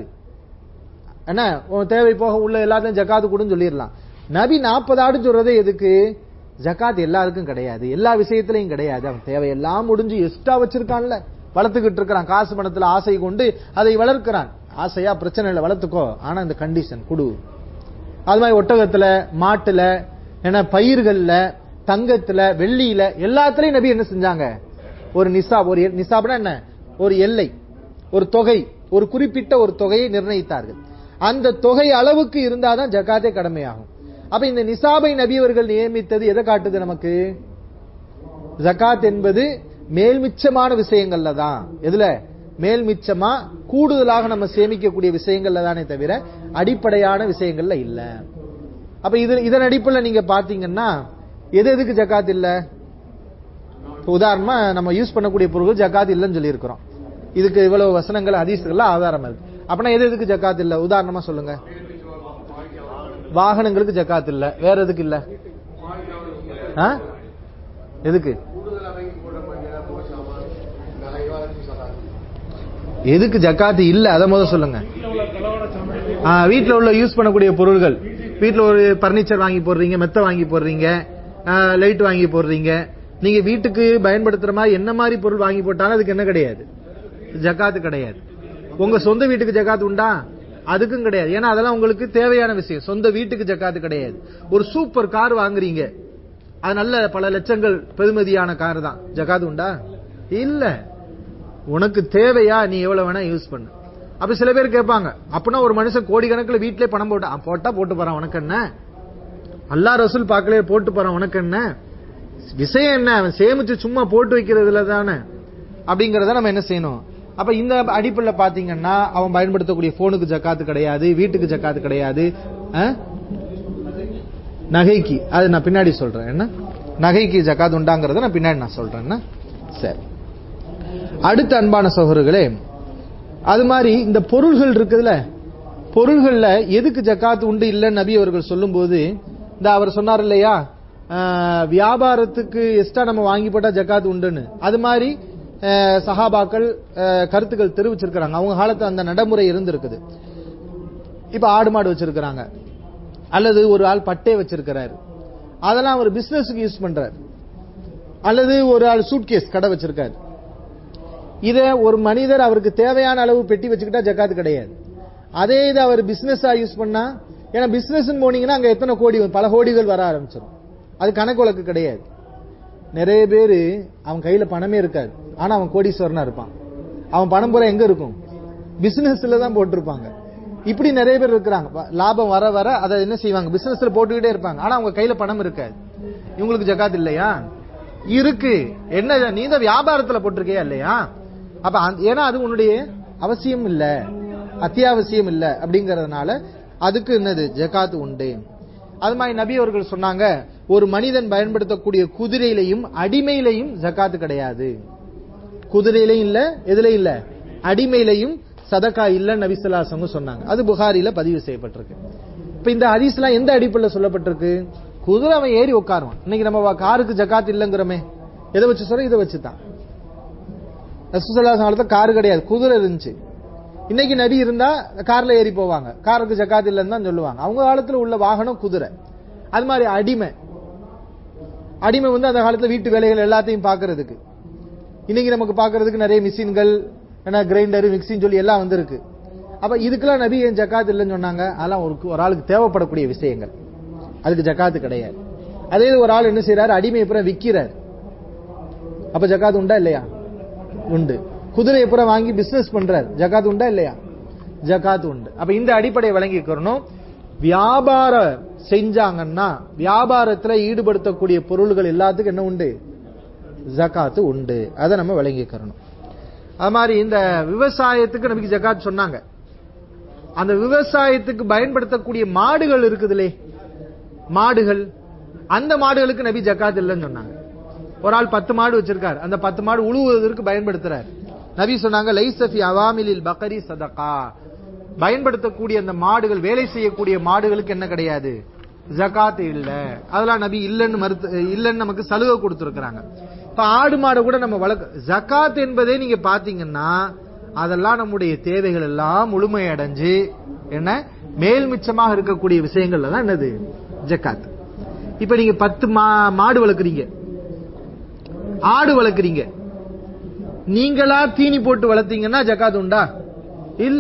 என்ன உன் தேவை போக உள்ள எல்லாத்தையும் ஜக்காத்து கொடுன்னு சொல்லிடலாம் நபி நாற்பது ஆடு சொல்றதே எதுக்கு ஜக்காத் எல்லாருக்கும் கிடையாது எல்லா விஷயத்திலையும் கிடையாது அவன் தேவையெல்லாம் முடிஞ்சு எக்ஸ்ட்ரா வச்சிருக்கான்ல வளர்த்துக்கிட்டு இருக்கிறான் காசு பணத்துல ஆசை கொண்டு அதை வளர்க்கிறான் ஆசையா பிரச்சனை இல்லை வளர்த்துக்கோ ஆனா இந்த கண்டிஷன் குடு அது மாதிரி ஒட்டகத்துல மாட்டுல என்ன பயிர்கள்ல தங்கத்துல வெள்ளியில எல்லாத்துலயும் நபி என்ன செஞ்சாங்க ஒரு நிசாப் ஒரு எ- நிசாப்னா என்ன ஒரு எல்லை ஒரு தொகை ஒரு குறிப்பிட்ட ஒரு தொகையை நிர்ணயித்தார்கள் அந்த தொகை அளவுக்கு இருந்தாதான் ஜகாத்தே கடமையாகும் அப்ப இந்த நிசாபை நபி அவர்கள் நியமித்தது எதை காட்டுது நமக்கு ஜகாத் என்பது மேல்மிச்சமான விஷயங்கள்ல தான் எதுல மேல்மிச்சமா கூடுதலாக நம்ம சேமிக்கக்கூடிய விஷயங்கள்ல தானே தவிர அடிப்படையான விஷயங்கள்ல இல்ல அப்ப இது இதன் அடிப்படையில் நீங்க பாத்தீங்கன்னா எது எதுக்கு ஜகாத் இல்ல இப்ப உதாரணமா நம்ம யூஸ் பண்ணக்கூடிய பொருட்கள் ஜகாத் இல்லைன்னு சொல்லி இருக்கிறோம் இதுக்கு இவ்வளவு வசனங்கள் ஹதீஸ்கள்ல ஆதாரம் இருக்கு அப்படின்னா எது எதுக்கு ஜகாத் இல்ல உதாரணமா சொல்லுங்க வாகனங்களுக்கு ஜகாத் இல்ல வேற எதுக்கு இல்ல ஆ? எதுக்கு எதுக்கு ஜக்காத்து இல்ல அத முதல்ல சொல்லுங்க ஆ, வீட்ல உள்ள யூஸ் பண்ணக்கூடிய பொருள்கள் வீட்ல ஒரு பர்னிச்சர் வாங்கி போடுறீங்க மெத்த வாங்கி போடுறீங்க லைட் வாங்கி போடுறீங்க நீங்க வீட்டுக்கு பயன்படுத்துற மாதிரி என்ன மாதிரி பொருள் வாங்கி போட்டாலும் அதுக்கு என்ன கிடையாது ஜக்காத்து கிடையாது உங்க சொந்த வீட்டுக்கு ஜக்காத்து உண்டா அதுக்கும் கிடையாது ஏன்னா அதெல்லாம் உங்களுக்கு தேவையான விஷயம் சொந்த வீட்டுக்கு ஜக்காத்து கிடையாது ஒரு சூப்பர் கார் வாங்குறீங்க அது நல்ல பல லட்சங்கள் பெருமதியான கார் தான் ஜக்காத்து உண்டா இல்ல உனக்கு தேவையா நீ எவ்வளவு வேணா யூஸ் பண்ணு அப்ப சில பேர் கேட்பாங்க அப்படின்னா ஒரு மனுஷன் கோடி கணக்குல வீட்டிலே பணம் போட்டா போட்டா போட்டு போறான் உனக்கு என்ன அல்லாஹ் ரசூல் பார்க்கலையே போட்டு போறான் உனக்கு என்ன விஷயம் என்ன அவன் சேமிச்சு சும்மா போட்டு வைக்கிறதுல தானே அப்படிங்கறத நம்ம என்ன செய்யணும் அப்ப இந்த அடிப்படையில் பாத்தீங்கன்னா அவன் பயன்படுத்தக்கூடிய போனுக்கு ஜக்காத்து கிடையாது வீட்டுக்கு ஜக்காத்து கிடையாது அஹ்? நகைக்கு அது நான் பின்னாடி சொல்றேன் என்ன நகைக்கு ஜக்காத் உண்டாங்கிறத நான் பின்னாடி நான் சொல்றேன் என்ன? சரி அடுத்த அன்பான சகோதரர்களே அது மாதிரி இந்த பொருள்கள் இருக்குதுல பொருள்கள்ல எதுக்கு ஜக்காத் உண்டு இல்லைன்னு நபி அவர்கள் சொல்லும்போது இந்த அவர் சொன்னார் இல்லையா ஆஹ், வியாபாரத்துக்கு எக்ஸ்ட்ரா நம்ம வாங்கி போட்டா ஜக்காத் உண்டுன்னு அது மாதிரி ஆஹ், சஹாபாக்கள் ஆஹ், கருத்துக்கள் தெரிவிச்சிருக்கிறாங்க அவங்க காலத்துல அந்த நடைமுறை இருந்திருக்குது இப்ப ஆடு மாடு வச்சிருக்கிறாங்க அல்லது ஒரு ஆள் பட்டை வச்சிருக்கிறாரு அதெல்லாம் அவர் பிசினஸுக்கு யூஸ் பண்றாரு அல்லது ஒரு ஆள் சூட்கேஸ் கடை வச்சிருக்காரு இத ஒரு மனிதர் அவருக்கு தேவையான அளவு பெட்டி வச்சுக்கிட்டா ஜக்காத்து கிடையாது அதே இது அவர் பிசினஸா யூஸ் பண்ணா ஏன்னா பிசினஸ் போனீங்கன்னா அங்க எத்தனை கோடி வரும்? பல கோடிகள் வர ஆரம்பிச்சிடும் அது கணக்கு வழக்கு கிடையாது நிறைய பேரு அவன் கையில பணமே இருக்காது ஆனா அவன் கோடீஸ்வரனா இருப்பான் அவன் பணம் பூரா எங்க இருக்கும் பிசினஸ்ல தான் போட்டிருப்பாங்க இப்படி நிறைய பேர் இருக்கிறாங்க ப- லாபம் வர வர அதை என்ன செய்வாங்க பிசினஸ்ல போட்டுக்கிட்டே இருப்பாங்க ஆனா அவங்க கையில பணம் இருக்காது இவங்களுக்கு ஜக்காத் இல்லையா இருக்கு என்ன நீ தான் வியாபாரத்துல போட்டிருக்கியா இல்லையா அப்ப அந்த- ஏன்னா அது உன்னுடைய அவசியம் இல்ல அத்தியாவசியம் இல்ல அப்படிங்கறதுனால அதுக்கு என்னது ஜகாத் உண்டு அது மாதிரி நபி அவர்கள் சொன்னாங்க ஒரு மனிதன் பயன்படுத்தக்கூடிய குதிரையிலையும் அடிமையிலையும் ஜகாத் கிடையாது குதிரையிலையும் இல்ல எதுலயும் இல்ல அடிமையிலையும் சதக்கா இல்ல நபிசல்லாசங்க சொன்னாங்க அது புகாரில பதிவு செய்யப்பட்டிருக்கு இப்ப இந்த ஹதீஸ்லாம் எந்த அடிப்படையில் சொல்லப்பட்டிருக்கு குதிரை அவன் ஏறி உட்காருவான் இன்னைக்கு நம்ம வா- காருக்கு ஜக்காத் இல்லங்கிறோமே எதை வச்சு சொல்றோம் இதை வச்சு தான் ரசூசல்லாசம் காலத்துல கார் கிடையாது குதிரை இருந்துச்சு இன்னைக்கு நபி இருந்தா கார்ல ஏறி போவாங்க காருக்கு ஜக்காத் இல்லைன்னு தான் சொல்லுவாங்க அவங்க காலத்துல உள்ள வாகனம் குதிரை அது மாதிரி அடிமை அடிமை வந்து அந்த காலத்துல வீட்டு வேலைகள் எல்லாத்தையும் பார்க்கிறதுக்கு இன்னைக்கு நமக்கு பார்க்கிறதுக்கு நிறைய மிஷின்கள் என்ன கிரைண்டர் மிக்சின்னு சொல்லி எல்லாம் வந்திருக்கு அப்ப இதுக்கெல்லாம் நபி ஏன் ஜக்காத் இல்லைன்னு சொன்னாங்க அதெல்லாம் ஒரு ஒரு ஆளுக்கு தேவைப்படக்கூடிய விஷயங்கள் அதுக்கு ஜக்காத்து கிடையாது அதே இது ஒரு ஆள் என்ன செய்யறாரு அடிமை அப்புறம் விக்கிறார் அப்ப ஜக்காத் உண்டா இல்லையா உண்டு குதிரை அப்புறம் வாங்கி பிசினஸ் பண்றாரு ஜக்காத் உண்டா இல்லையா ஜக்காத் உண்டு அப்ப இந்த அடிப்படையை விளங்கிக்கிறணும் வியாபாரம் செஞ்சாங்கன்னா வியாபாரத்துல ஈடுபடுத்தக்கூடிய பொருள்கள் எல்லாத்துக்கும் என்ன உண்டு ஜக்காத்து உண்டு அதை நம்ம விளங்கிக்கிறணும் அது மாதிரி இந்த விவசாயத்துக்கு நமக்கு ஜக்காத் சொன்னாங்க அந்த விவசாயத்துக்கு பயன்படுத்தக்கூடிய மாடுகள் இருக்குதுலே மாடுகள் அந்த மாடுகளுக்கு நபி ஜக்காத் இல்லைன்னு சொன்னாங்க ஒரு ஆள் பத்து மாடு வச்சிருக்காரு அந்த பத்து மாடு உழுவுவதற்கு பயன்படுத்துறாரு நபி சொன்னாங்க லைசஃபி அவாமிலில் பக்கரி சதகா பயன்படுத்தக்கூடிய அந்த மாடுகள் வேலை செய்யக்கூடிய மாடுகளுக்கு என்ன கிடையாது ஜகாத் இல்ல அதெல்லாம் நபி இல்லன்னு மறுத்து இல்லன்னு நமக்கு சலுகை கொடுத்திருக்கிறாங்க இப்ப ஆடு மாடு கூட நம்ம வளர்க்க ஜகாத் என்பதே நீங்க பாத்தீங்கன்னா அதெல்லாம் நம்முடைய தேவைகள் எல்லாம் முழுமையடைஞ்சு என்ன மேல் மிச்சமாக இருக்கக்கூடிய விஷயங்கள்ல தான் என்னது ஜக்காத் இப்ப நீங்க பத்து மா- மாடு வளர்க்குறீங்க ஆடு வளர்க்குறீங்க நீங்களா தீனி போட்டு வளர்த்தீங்கன்னா ஜக்காத் உண்டா இல்ல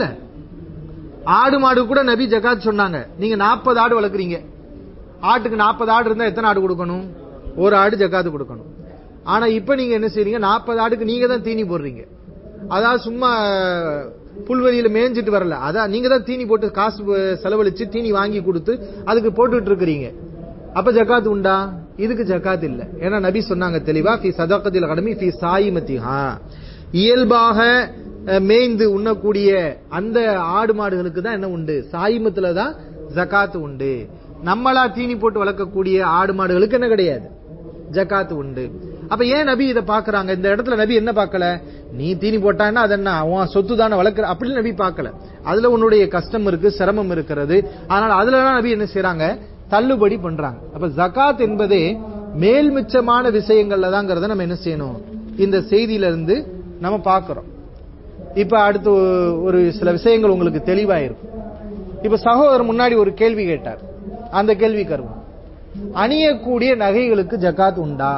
ஆடு மாடு கூட நபி ஜக்காத் சொன்னாங்க நீங்க நாற்பது ஆடு வளர்க்குறீங்க ஆட்டுக்கு நாற்பது ஆடு இருந்தா எத்தனை ஆடு கொடுக்கணும் ஒரு ஆடு ஜக்காத்து கொடுக்கணும் ஆனா இப்ப நீங்க என்ன செய்றீங்க நாற்பது ஆடுக்கு நீங்க தான் தீனி போடுறீங்க அதாவது சும்மா புல்வெளியில மேய்ஞ்சிட்டு வரல அதான் நீங்க தான் தீனி போட்டு காசு செலவழிச்சு தீனி வாங்கி கொடுத்து அதுக்கு போட்டுட்டு இருக்கிறீங்க அப்ப ஜக்காத் உண்டா இதுக்கு ஜக்காத் இல்ல ஏன்னா நபி சொன்னாங்க தெளிவா ஃபி சதகத்தில் கடமை ஃபி சாயிமத்திஹா இயல்பாக அஹ், மேய்ந்து உண்ணக்கூடிய அந்த ஆடு மாடுகளுக்கு தான் என்ன உண்டு சாயிமத்துல தான் ஜக்காத் உண்டு நம்மளா தீனி போட்டு வளர்க்கக்கூடிய ஆடு மாடுகளுக்கு என்ன கிடையாது ஜக்காத் உண்டு அப்ப ஏன் நபி இதை பாக்குறாங்க இந்த இடத்துல நபி என்ன பார்க்கல நீ தீனி போட்டான்னா அது என்ன அவன் சொத்து தானே வளர்க்குற அப்படின்னு நபி பார்க்கல அதுல உன்னுடைய கஷ்டம் இருக்கு சிரமம் இருக்கிறது அதனால அதுல நபி என்ன செய்றாங்க தள்ளுபடி பண்றாங்க அப்ப ஜகாத் என்பதே மேல் மிச்சமான விஷயங்கள்ல தாங்கிறத நம்ம என்ன செய்யணும் இந்த செய்தியில இருந்து நம்ம பார்க்கிறோம் இப்ப அடுத்து ஒரு சில விஷயங்கள் உங்களுக்கு தெளிவாயிருக்கும் இப்ப சகோதரர் முன்னாடி ஒரு கேள்வி கேட்டார் அந்த கேள்வி கருவோம் அணியக்கூடிய நகைகளுக்கு ஜகாத் உண்டா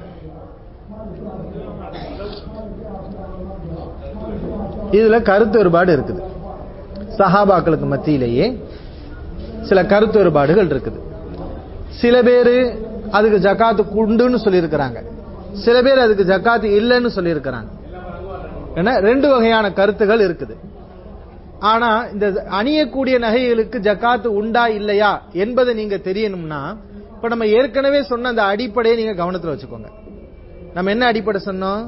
இதுல கருத்து வேறுபாடு இருக்குது சஹாபாக்களுக்கு மத்தியிலேயே சில கருத்து வேறுபாடுகள் இருக்குது சில பேரு அதுக்கு ஜக்காத்து உண்டுன்னு சொல்லியிருக்கிறாங்க சில பேர் அதுக்கு ஜக்காத்து இல்லைன்னு சொல்லியிருக்கிறாங்க ஏன்னா ரெண்டு வகையான கருத்துகள் இருக்குது ஆனா இந்த அணியக்கூடிய நகைகளுக்கு ஜக்காத்து உண்டா இல்லையா என்பதை நீங்க தெரியணும்னா இப்ப நம்ம ஏற்கனவே சொன்ன அந்த அடிப்படையை நீங்க கவனத்துல வச்சுக்கோங்க நம்ம என்ன அடிப்படை சொன்னோம்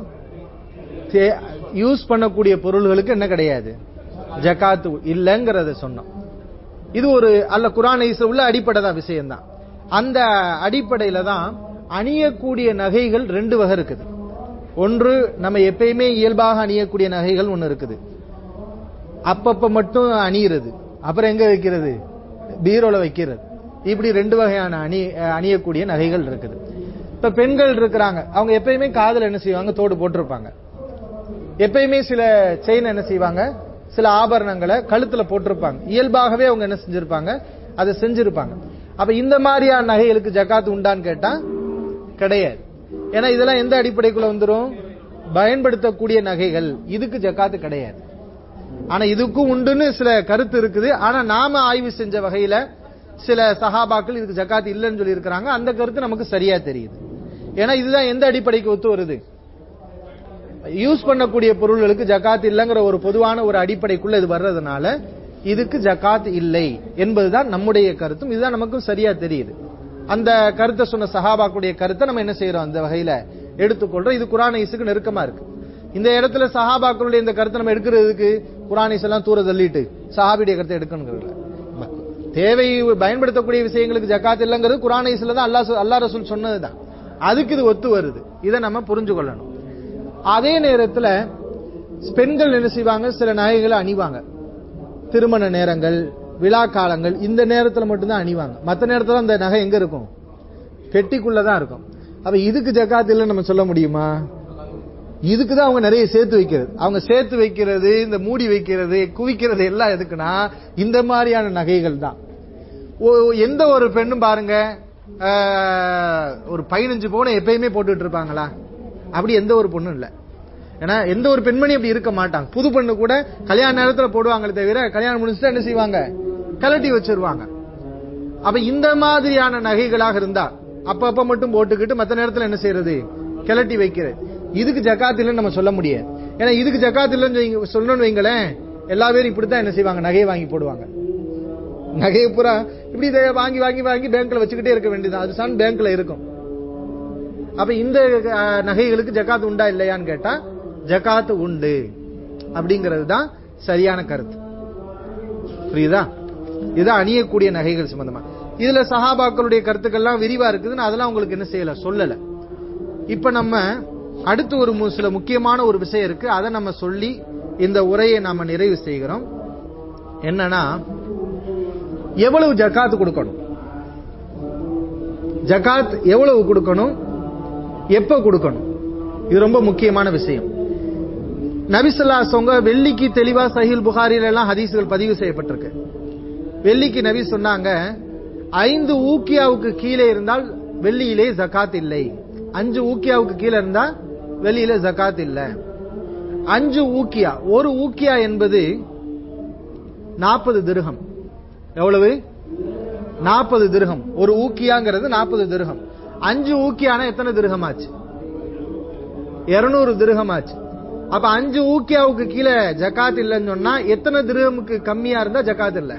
யூஸ் பண்ணக்கூடிய பொருள்களுக்கு என்ன கிடையாது ஜகாத்து இல்லைங்கிறத சொன்னோம் இது ஒரு அல்ல குரான் உள்ள அடிப்படை தான் விஷயம் தான் அந்த அடிப்படையில தான் அணியக்கூடிய நகைகள் ரெண்டு வகை இருக்குது ஒன்று நம்ம எப்பயுமே இயல்பாக அணியக்கூடிய நகைகள் ஒன்று இருக்குது அப்பப்ப மட்டும் அணியிறது அப்புறம் எங்க வைக்கிறது பீரோல வைக்கிறது இப்படி ரெண்டு வகையான அணி அணியக்கூடிய நகைகள் இருக்குது இப்ப பெண்கள் இருக்கிறாங்க அவங்க எப்பயுமே காதல் என்ன செய்வாங்க தோடு போட்டிருப்பாங்க எப்பயுமே சில செயின் என்ன செய்வாங்க சில ஆபரணங்களை கழுத்துல போட்டிருப்பாங்க இயல்பாகவே அவங்க என்ன செஞ்சிருப்பாங்க அதை செஞ்சிருப்பாங்க அப்ப இந்த மாதிரியான நகைகளுக்கு ஜக்காத்து உண்டான்னு கேட்டா கிடையாது ஏன்னா இதெல்லாம் எந்த அடிப்படைக்குள்ள வந்துரும் பயன்படுத்தக்கூடிய நகைகள் இதுக்கு ஜக்காத்து கிடையாது ஆனா இதுக்கும் உண்டுன்னு சில கருத்து இருக்குது ஆனா நாம ஆய்வு செஞ்ச வகையில சில சஹாபாக்கள் இதுக்கு ஜக்காத்து இல்லைன்னு சொல்லி இருக்கிறாங்க அந்த கருத்து நமக்கு சரியா தெரியுது ஏன்னா இதுதான் எந்த அடிப்படைக்கு ஒத்து வருது யூஸ் பண்ணக்கூடிய பொருள்களுக்கு ஜக்காத் இல்லைங்கிற ஒரு பொதுவான ஒரு அடிப்படைக்குள்ள இது வர்றதுனால இதுக்கு ஜக்காத் இல்லை என்பதுதான் நம்முடைய கருத்தும் இதுதான் நமக்கும் சரியா தெரியுது அந்த கருத்தை சொன்ன சஹாபாக்குடைய கருத்தை நம்ம என்ன செய்யறோம் அந்த வகையில எடுத்துக்கொள்றோம் இது குரானைசுக்கு நெருக்கமா இருக்கு இந்த இடத்துல சஹாபாக்களுடைய இந்த கருத்தை நம்ம எடுக்கிறதுக்கு குரானிஸ் எல்லாம் தூர தள்ளிட்டு சஹாபியுடைய கருத்தை எடுக்கணுங்கிறதுல தேவை பயன்படுத்தக்கூடிய விஷயங்களுக்கு ஜக்காத் இல்லைங்கிறது குரானைஸ்ல தான் அல்லா அல்லா ரசூல் சொன்னதுதான் அதுக்கு இது ஒத்து வருது இதை நம்ம புரிஞ்சு கொள்ளணும் அதே நேரத்தில் பெண்கள் என்ன செய்வாங்க சில நகைகளை அணிவாங்க திருமண நேரங்கள் விழா காலங்கள் இந்த நேரத்தில் மட்டும்தான் அணிவாங்க மற்ற நேரத்தில் அந்த நகை எங்க இருக்கும் பெட்டிக்குள்ளதான் இருக்கும் அப்ப இதுக்கு ஜக்காத் இல்லைன்னு நம்ம சொல்ல முடியுமா இதுக்கு தான் அவங்க நிறைய சேர்த்து வைக்கிறது அவங்க சேர்த்து வைக்கிறது இந்த மூடி வைக்கிறது குவிக்கிறது எல்லாம் எதுக்குன்னா இந்த மாதிரியான நகைகள் தான் எந்த ஒரு பெண்ணும் பாருங்க ஒரு பதினஞ்சு பவுனை எப்பயுமே போட்டுட்டு இருப்பாங்களா அப்படி எந்த ஒரு பொண்ணும் இல்ல ஏன்னா எந்த ஒரு பெண்மணி அப்படி இருக்க மாட்டாங்க புது பெண்ணு கூட கல்யாண நேரத்துல போடுவாங்களே தவிர கல்யாணம் முடிச்சுட்டு என்ன செய்வாங்க கலட்டி வச்சிருவாங்க அப்ப இந்த மாதிரியான நகைகளாக இருந்தா அப்ப அப்ப மட்டும் போட்டுக்கிட்டு மத்த நேரத்துல என்ன செய்யறது கிளட்டி வைக்கிறது இதுக்கு ஜக்காத் இல்லைன்னு நம்ம சொல்ல முடியாது ஏன்னா இதுக்கு ஜக்காத் இல்லைன்னு சொல்லணும்னு வைங்களேன் எல்லா பேரும் இப்படித்தான் என்ன செய்வாங்க நகையை வாங்கி போடுவாங்க நகையை பூரா இப்படி இதை வாங்கி வாங்கி வாங்கி பேங்க்ல வச்சுக்கிட்டே இருக்க வேண்டியது அது சான் பேங்க்ல இருக்கும் அப்ப இந்த நகைகளுக்கு ஜக்காத்து உண்டா இல்லையான்னு கேட்டா ஜக்காத்து உண்டு அப்படிங்கிறது தான் சரியான கருத்து புரியுதா இதுதான் அணியக்கூடிய நகைகள் சம்பந்தமா இதுல சஹாபாக்களுடைய கருத்துக்கள்லாம் விரிவா இருக்குதுன்னு அதெல்லாம் உங்களுக்கு என்ன செய்யல சொல்லல இப்ப நம்ம அடுத்து ஒரு சில முக்கியமான ஒரு விஷயம் இருக்கு அதை நம்ம சொல்லி இந்த உரையை நாம நிறைவு செய்கிறோம் என்னன்னா எவ்வளவு ஜக்காத்து கொடுக்கணும் ஜக்காத் எவ்வளவு கொடுக்கணும் எப்ப கொடுக்கணும் இது ரொம்ப முக்கியமான விஷயம் நபிசல்லா சொங்க வெள்ளிக்கு தெளிவா சஹில் புகாரில எல்லாம் ஹதீஸ்கள் பதிவு செய்யப்பட்டிருக்கு வெள்ளிக்கு நபி சொன்னாங்க ஐந்து ஊக்கியாவுக்கு கீழே இருந்தால் வெள்ளியிலே ஜக்காத் இல்லை அஞ்சு ஊக்கியாவுக்கு கீழே இருந்தா வெளியில ஜக்காத் இல்ல அஞ்சு ஊக்கியா ஒரு ஊக்கியா என்பது நாற்பது திருகம் எவ்வளவு நாற்பது திருகம் ஒரு ஊக்கியாங்கிறது நாற்பது திருகம் அஞ்சு ஊக்கியான எத்தனை திருகம் ஆச்சு இருநூறு திருகம் ஆச்சு அப்ப அஞ்சு ஊக்கியாவுக்கு கீழே ஜக்காத் இல்லைன்னு சொன்னா எத்தனை திருகமுக்கு கம்மியா இருந்தா ஜக்காத் இல்ல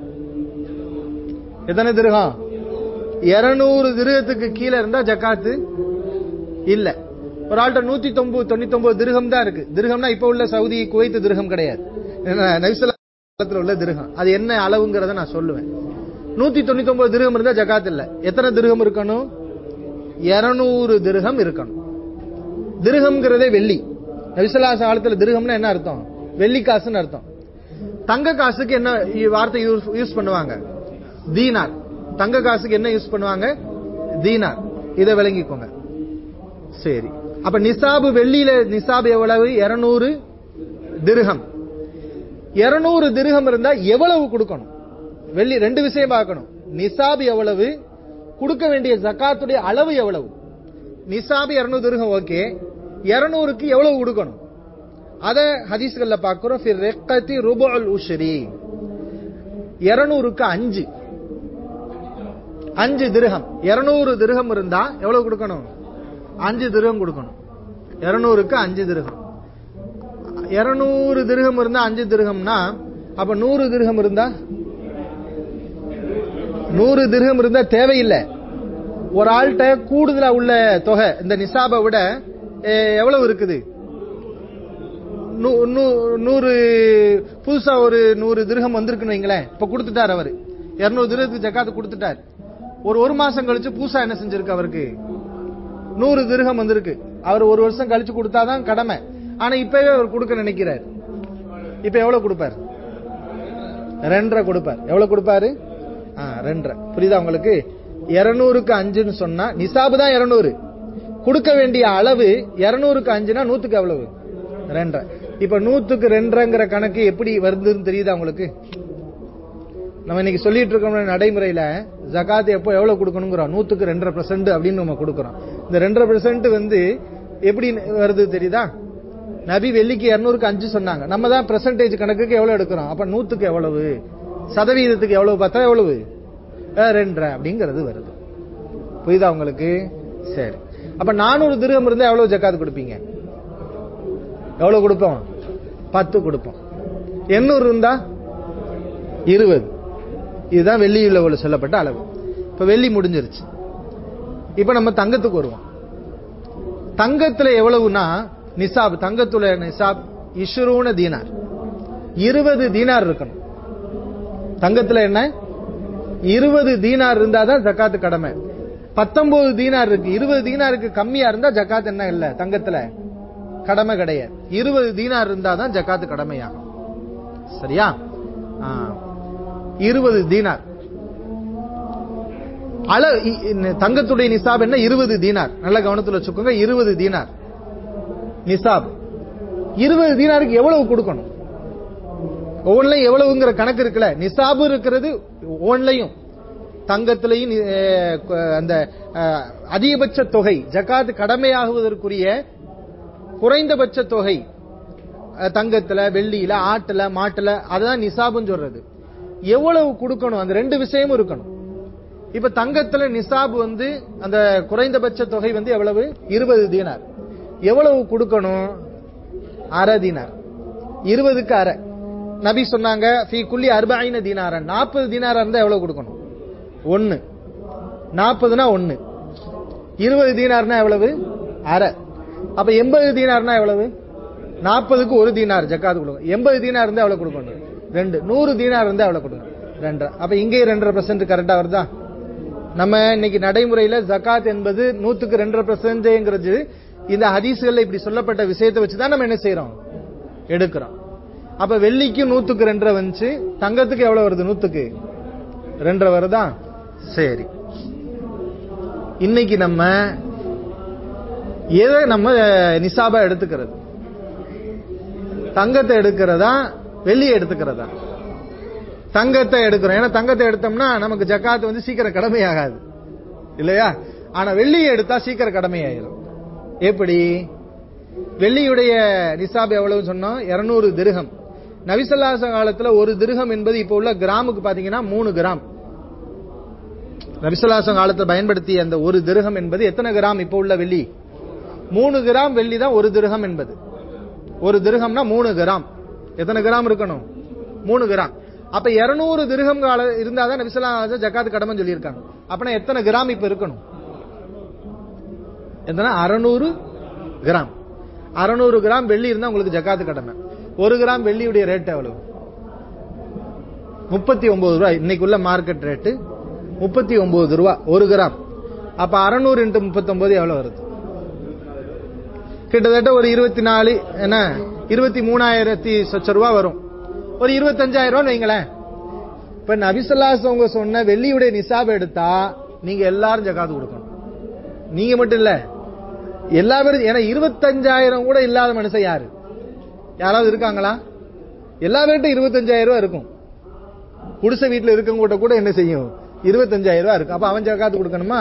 எத்தனை திருகம் இருநூறு திருகத்துக்கு கீழே இருந்தா ஜக்காத்து இல்ல ஒரு ஆள்கிட்ட நூத்தி தொண்ணூத்தி தொண்ணூத்தி ஒன்பது திருகம் தான் இருக்கு திருகம்னா இப்ப உள்ள சவுதி குவைத்து திருகம் கிடையாது நபிசல்லத்துல உள்ள திருகம் அது என்ன அளவுங்கிறத நான் சொல்லுவேன் நூத்தி தொண்ணூத்தி ஒன்பது திருகம் இருந்தா ஜக்காத் இல்ல எத்தனை திருகம் இருக்கணும் இருநூறு திருகம் இருக்கணும் திருகம்ங்கிறதே வெள்ளி நபிசல்லாச காலத்துல திருகம்னா என்ன அர்த்தம் வெள்ளி காசுன்னு அர்த்தம் தங்க காசுக்கு என்ன வார்த்தை யூஸ் பண்ணுவாங்க தீனார் தங்க காசுக்கு என்ன யூஸ் பண்ணுவாங்க தீனார் இதை விளங்கிக்கோங்க சரி அப்ப நிசாபு வெள்ளியில நிசாபு எவ்வளவு இருநூறு திருகம் இருநூறு திருகம் இருந்தா எவ்வளவு கொடுக்கணும் வெள்ளி ரெண்டு விஷயம் பார்க்கணும் நிசாபு எவ்வளவு கொடுக்க வேண்டிய ஜக்காத்துடைய அளவு எவ்வளவு நிசாபு இருநூறு திருகம் ஓகே இருநூறுக்கு எவ்வளவு கொடுக்கணும் அத ஹதீஸ்கள்ல பாக்குறோம் ஃபிர் ரெக்கத்தி ருபுல் உஷ்ரி இருநூறுக்கு அஞ்சு அஞ்சு திருகம் இருநூறு திருகம் இருந்தா எவ்வளவு கொடுக்கணும் அஞ்சு திருகம் கொடுக்கணும் இருநூறுக்கு அஞ்சு திருகம் இருநூறு திருகம் இருந்தா அஞ்சு திருகம்னா அப்ப நூறு திருகம் இருந்தா நூறு திருகம் இருந்தா தேவையில்லை ஒரு ஆள்கிட்ட கூடுதலா உள்ள தொகை இந்த நிசாபை விட அஹ், எவ்வளவு இருக்குது நூ- நூ- நூறு புதுசா ஒரு நூறு திருகம் வந்திருக்குன்னு வைங்களேன் இப்ப கொடுத்துட்டார் அவரு இருநூறு திருகத்துக்கு ஜக்காத்து கொடுத்துட்டார் ஒரு ஒரு மாசம் கழிச்சு புதுசா என்ன செஞ்சிருக்கு அவருக்கு நூறு திருகம் வந்திருக்கு அவர் ஒரு வருஷம் கழிச்சு கொடுத்தாதான் கடமை ஆனா இப்பவே அவர் கொடுக்க நினைக்கிறார் இப்ப எவ்வளவு கொடுப்பார் ரெண்டரை கொடுப்பார் எவ்வளவு கொடுப்பாரு ஆ, ரெண்டரை புரியுதா உங்களுக்கு இருநூறுக்கு அஞ்சுன்னு சொன்னா நிசாபு தான் இருநூறு கொடுக்க வேண்டிய அளவு இருநூறுக்கு அஞ்சுனா நூத்துக்கு எவ்வளவு ரெண்டரை இப்ப நூத்துக்கு ரெண்டரைங்கிற கணக்கு எப்படி வருதுன்னு தெரியுதா உங்களுக்கு நம்ம இன்னைக்கு சொல்லிட்டு இருக்கோம் நடைமுறையில ஜகாத் எப்போ எவ்வளவு கொடுக்கணுங்கிறோம் நூத்துக்கு ரெண்டரை பெர்சென்ட் அப்படின்னு நம்ம கொடுக்கறோம் இந்த ரெண்டரை பெர்சென்ட் வந்து எப்படி வருது தெரியுதா நபி வெள்ளிக்கு இருநூறுக்கு அஞ்சு சொன்னாங்க நம்ம தான் பெர்சன்டேஜ் கணக்குக்கு எவ்வளவு எடுக்கிறோம் அப்ப நூத்துக்கு எவ்வளவு சதவீதத்துக்கு எவ்வளவு பார்த்தா எவ்வளவு அஹ், ரெண்டரை அப்படிங்கிறது வருது புரியுதா உங்களுக்கு சரி அப்ப நானூறு திருகம் இருந்தா எவ்வளவு ஜக்காத் கொடுப்பீங்க எவ்வளவு கொடுப்போம் பத்து கொடுப்போம் எண்ணூறு இருந்தா இருபது இதுதான் வெள்ளியில் உள்ள சொல்லப்பட்ட அளவு இப்ப வெள்ளி முடிஞ்சிருச்சு இப்ப நம்ம தங்கத்துக்கு வருவோம் தங்கத்துல எவ்வளவுனா நிசாப் தங்கத்துல நிசாப் இஷ்ரூன தீனார் இருபது தீனார் இருக்கணும் தங்கத்துல என்ன இருபது தீனார் இருந்தா தான் ஜக்காத்து கடமை பத்தொன்பது தீனார் இருக்கு இருபது தீனாருக்கு கம்மியா இருந்தா ஜக்காத் என்ன இல்ல தங்கத்துல கடமை கிடையாது இருபது தீனார் இருந்தா தான் ஜக்காத்து கடமையாகும் சரியா இருபது தீனார் அள இ- இ- தங்கத்துடைய நிசாப் என்ன இருபது தீனார் நல்ல கவனத்துல வச்சுக்கோங்க இருபது தீனார் நிசாப் இருபது தீனாருக்கு எவ்வளவு கொடுக்கணும் ஒவ்வொன்றையும் எவ்வளவுங்கிற கணக்கு இருக்குல்ல நிசாபு இருக்கிறது ஒவ்வொன்றையும் தங்கத்திலையும் நி- அஹ், க- அந்த அஹ், அதிகபட்ச தொகை ஜக்காத் கடமையாகுவதற்குரிய குறைந்தபட்ச தொகை அஹ், தங்கத்துல வெள்ளியில ஆட்டுல மாட்டுல அதுதான் நிசாபுன்னு சொல்றது எவ்வளவு கொடுக்கணும் அந்த ரெண்டு விஷயமும் இருக்கணும் இப்ப தங்கத்துல நிசாப் வந்து அந்த குறைந்தபட்ச தொகை வந்து எவ்வளவு இருபது தீனார் எவ்வளவு கொடுக்கணும் அரை தீனார் இருபதுக்கு அரை நபி சொன்னாங்க ஃபீ குல்லி அர்பாயின தீனாரன் நாற்பது தீனாரா இருந்தா எவ்வளவு கொடுக்கணும் ஒன்னு நாற்பதுனா ஒன்னு இருபது தீனார்னா எவ்வளவு அரை அப்ப எண்பது தீனார்னா எவ்வளவு நாற்பதுக்கு ஒரு தீனார் ஜக்காத்து கொடுக்கும் எண்பது தீனார் இருந்தா எவ்வளவு கொடுக்கணும் ரெண்டு நூறு தீனார் இருந்தா எவ்வளவு கொடுக்கணும் ரெண்டரை அப்ப இங்கேயும் ரெண்டரை பெர்சென்ட் கரெக்டா வருதா நம்ம இன்னைக்கு நடைமுறையில ஜகாத் என்பது நூத்துக்கு ரெண்டரை பெர்சென்ட்ங்கிறது இந்த ஹதீஸ்கள்ல இப்படி சொல்லப்பட்ட விஷயத்தை வச்சுதான் நம்ம என்ன செய்யறோம் எடுக்கிறோம் அப்ப வெள்ளிக்கு நூத்துக்கு ரெண்டரை வந்துச்சு தங்கத்துக்கு எவ்வளவு வருது நூத்துக்கு ரெண்டரை வருதா சரி இன்னைக்கு நம்ம எதை நம்ம அஹ், நிசாபா எடுத்துக்கிறது தங்கத்தை எடுக்கிறதா வெள்ளியை எடுத்துக்கிறதா தங்கத்தை எடுக்கிறோம் ஏன்னா தங்கத்தை எடுத்தோம்னா நமக்கு ஜக்காத் வந்து சீக்கிரம் கடமையாகாது இல்லையா ஆனா வெள்ளியை எடுத்தா சீக்கிரம் கடமையாயிரும் எப்படி வெள்ளியுடைய நிசாப் எவ்வளவு சொன்னோம் 200 திருகம் நபிசல்லாச காலத்துல ஒரு திருகம் என்பது இப்ப உள்ள கிராமுக்கு பாத்தீங்கன்னா மூணு கிராம் நபிசல்லாசம் காலத்துல பயன்படுத்திய அந்த ஒரு திருகம் என்பது எத்தனை கிராம் இப்ப உள்ள வெள்ளி மூணு கிராம் வெள்ளி தான் ஒரு திருகம் என்பது ஒரு திருகம்னா மூணு கிராம் எத்தனை கிராம் இருக்கணும் மூணு கிராம் அப்ப 200 திருகம் கால இருந்தாதான் நபிசல்லா ஜக்காத்து கடமை சொல்லியிருக்காங்க அப்பனா எத்தனை கிராம் இப்ப இருக்கணும் எத்தனை அறநூறு கிராம் அறநூறு கிராம் வெள்ளி இருந்தா உங்களுக்கு ஜக்காத்து கடமை ஒரு கிராம் வெள்ளியுடைய ரேட் எவ்வளவு முப்பத்தி ஒன்பது ரூபாய் இன்னைக்குள்ள மார்க்கெட் ரேட்டு முப்பத்தி ஒன்பது ரூபா ஒரு கிராம் அப்ப அறநூறு இன்ட்டு முப்பத்தி எவ்வளவு வருது கிட்டத்தட்ட ஒரு இருபத்தி நாலு என்ன இருபத்தி மூணாயிரத்தி சொச்ச ரூபா வரும் ஒரு இருபத்தஞ்சாயிரம் ரூபாய் வைங்களேன் இப்ப நபிசல்லாஸ் அவங்க சொன்ன வெள்ளியுடைய நிசாப் எடுத்தா நீங்க எல்லாரும் ஜக்காத்து கொடுக்கணும் நீங்க மட்டும் இல்ல எல்லா பேரும் ஏன்னா இருபத்தஞ்சாயிரம் கூட இல்லாத மனுஷன் யாரு யாராவது இருக்காங்களா எல்லா பேர்ட்டும் இருபத்தஞ்சாயிரம் ரூபாய் இருக்கும் குடிசை வீட்டுல இருக்கவங்க கூட என்ன செய்யும் இருபத்தஞ்சாயிரம் ரூபாய் இருக்கும் அப்ப அவன் ஜக்காத்து கொடுக்கணுமா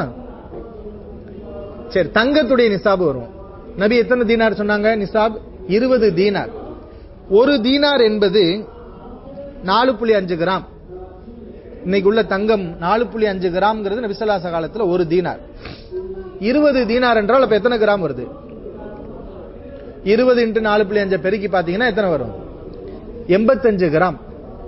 சரி தங்கத்துடைய நிசாப் வரும் நபி எத்தனை தீனார் சொன்னாங்க நிசாப் இருபது தீனார் ஒரு தீனார் என்பது நாலு புள்ளி அஞ்சு கிராம் இன்னைக்கு உள்ள தங்கம் நாலு புள்ளி அஞ்சு கிராம்ங்கிறது நபிசல்லாச காலத்துல ஒரு தீனார் இருபது தீனார் என்றால் அப்ப எத்தனை கிராம் வருது இருபது இன்ட்டு நாலு புள்ளி அஞ்சு பெருக்கி பாத்தீங்கன்னா எத்தனை வரும் எண்பத்தஞ்சு கிராம்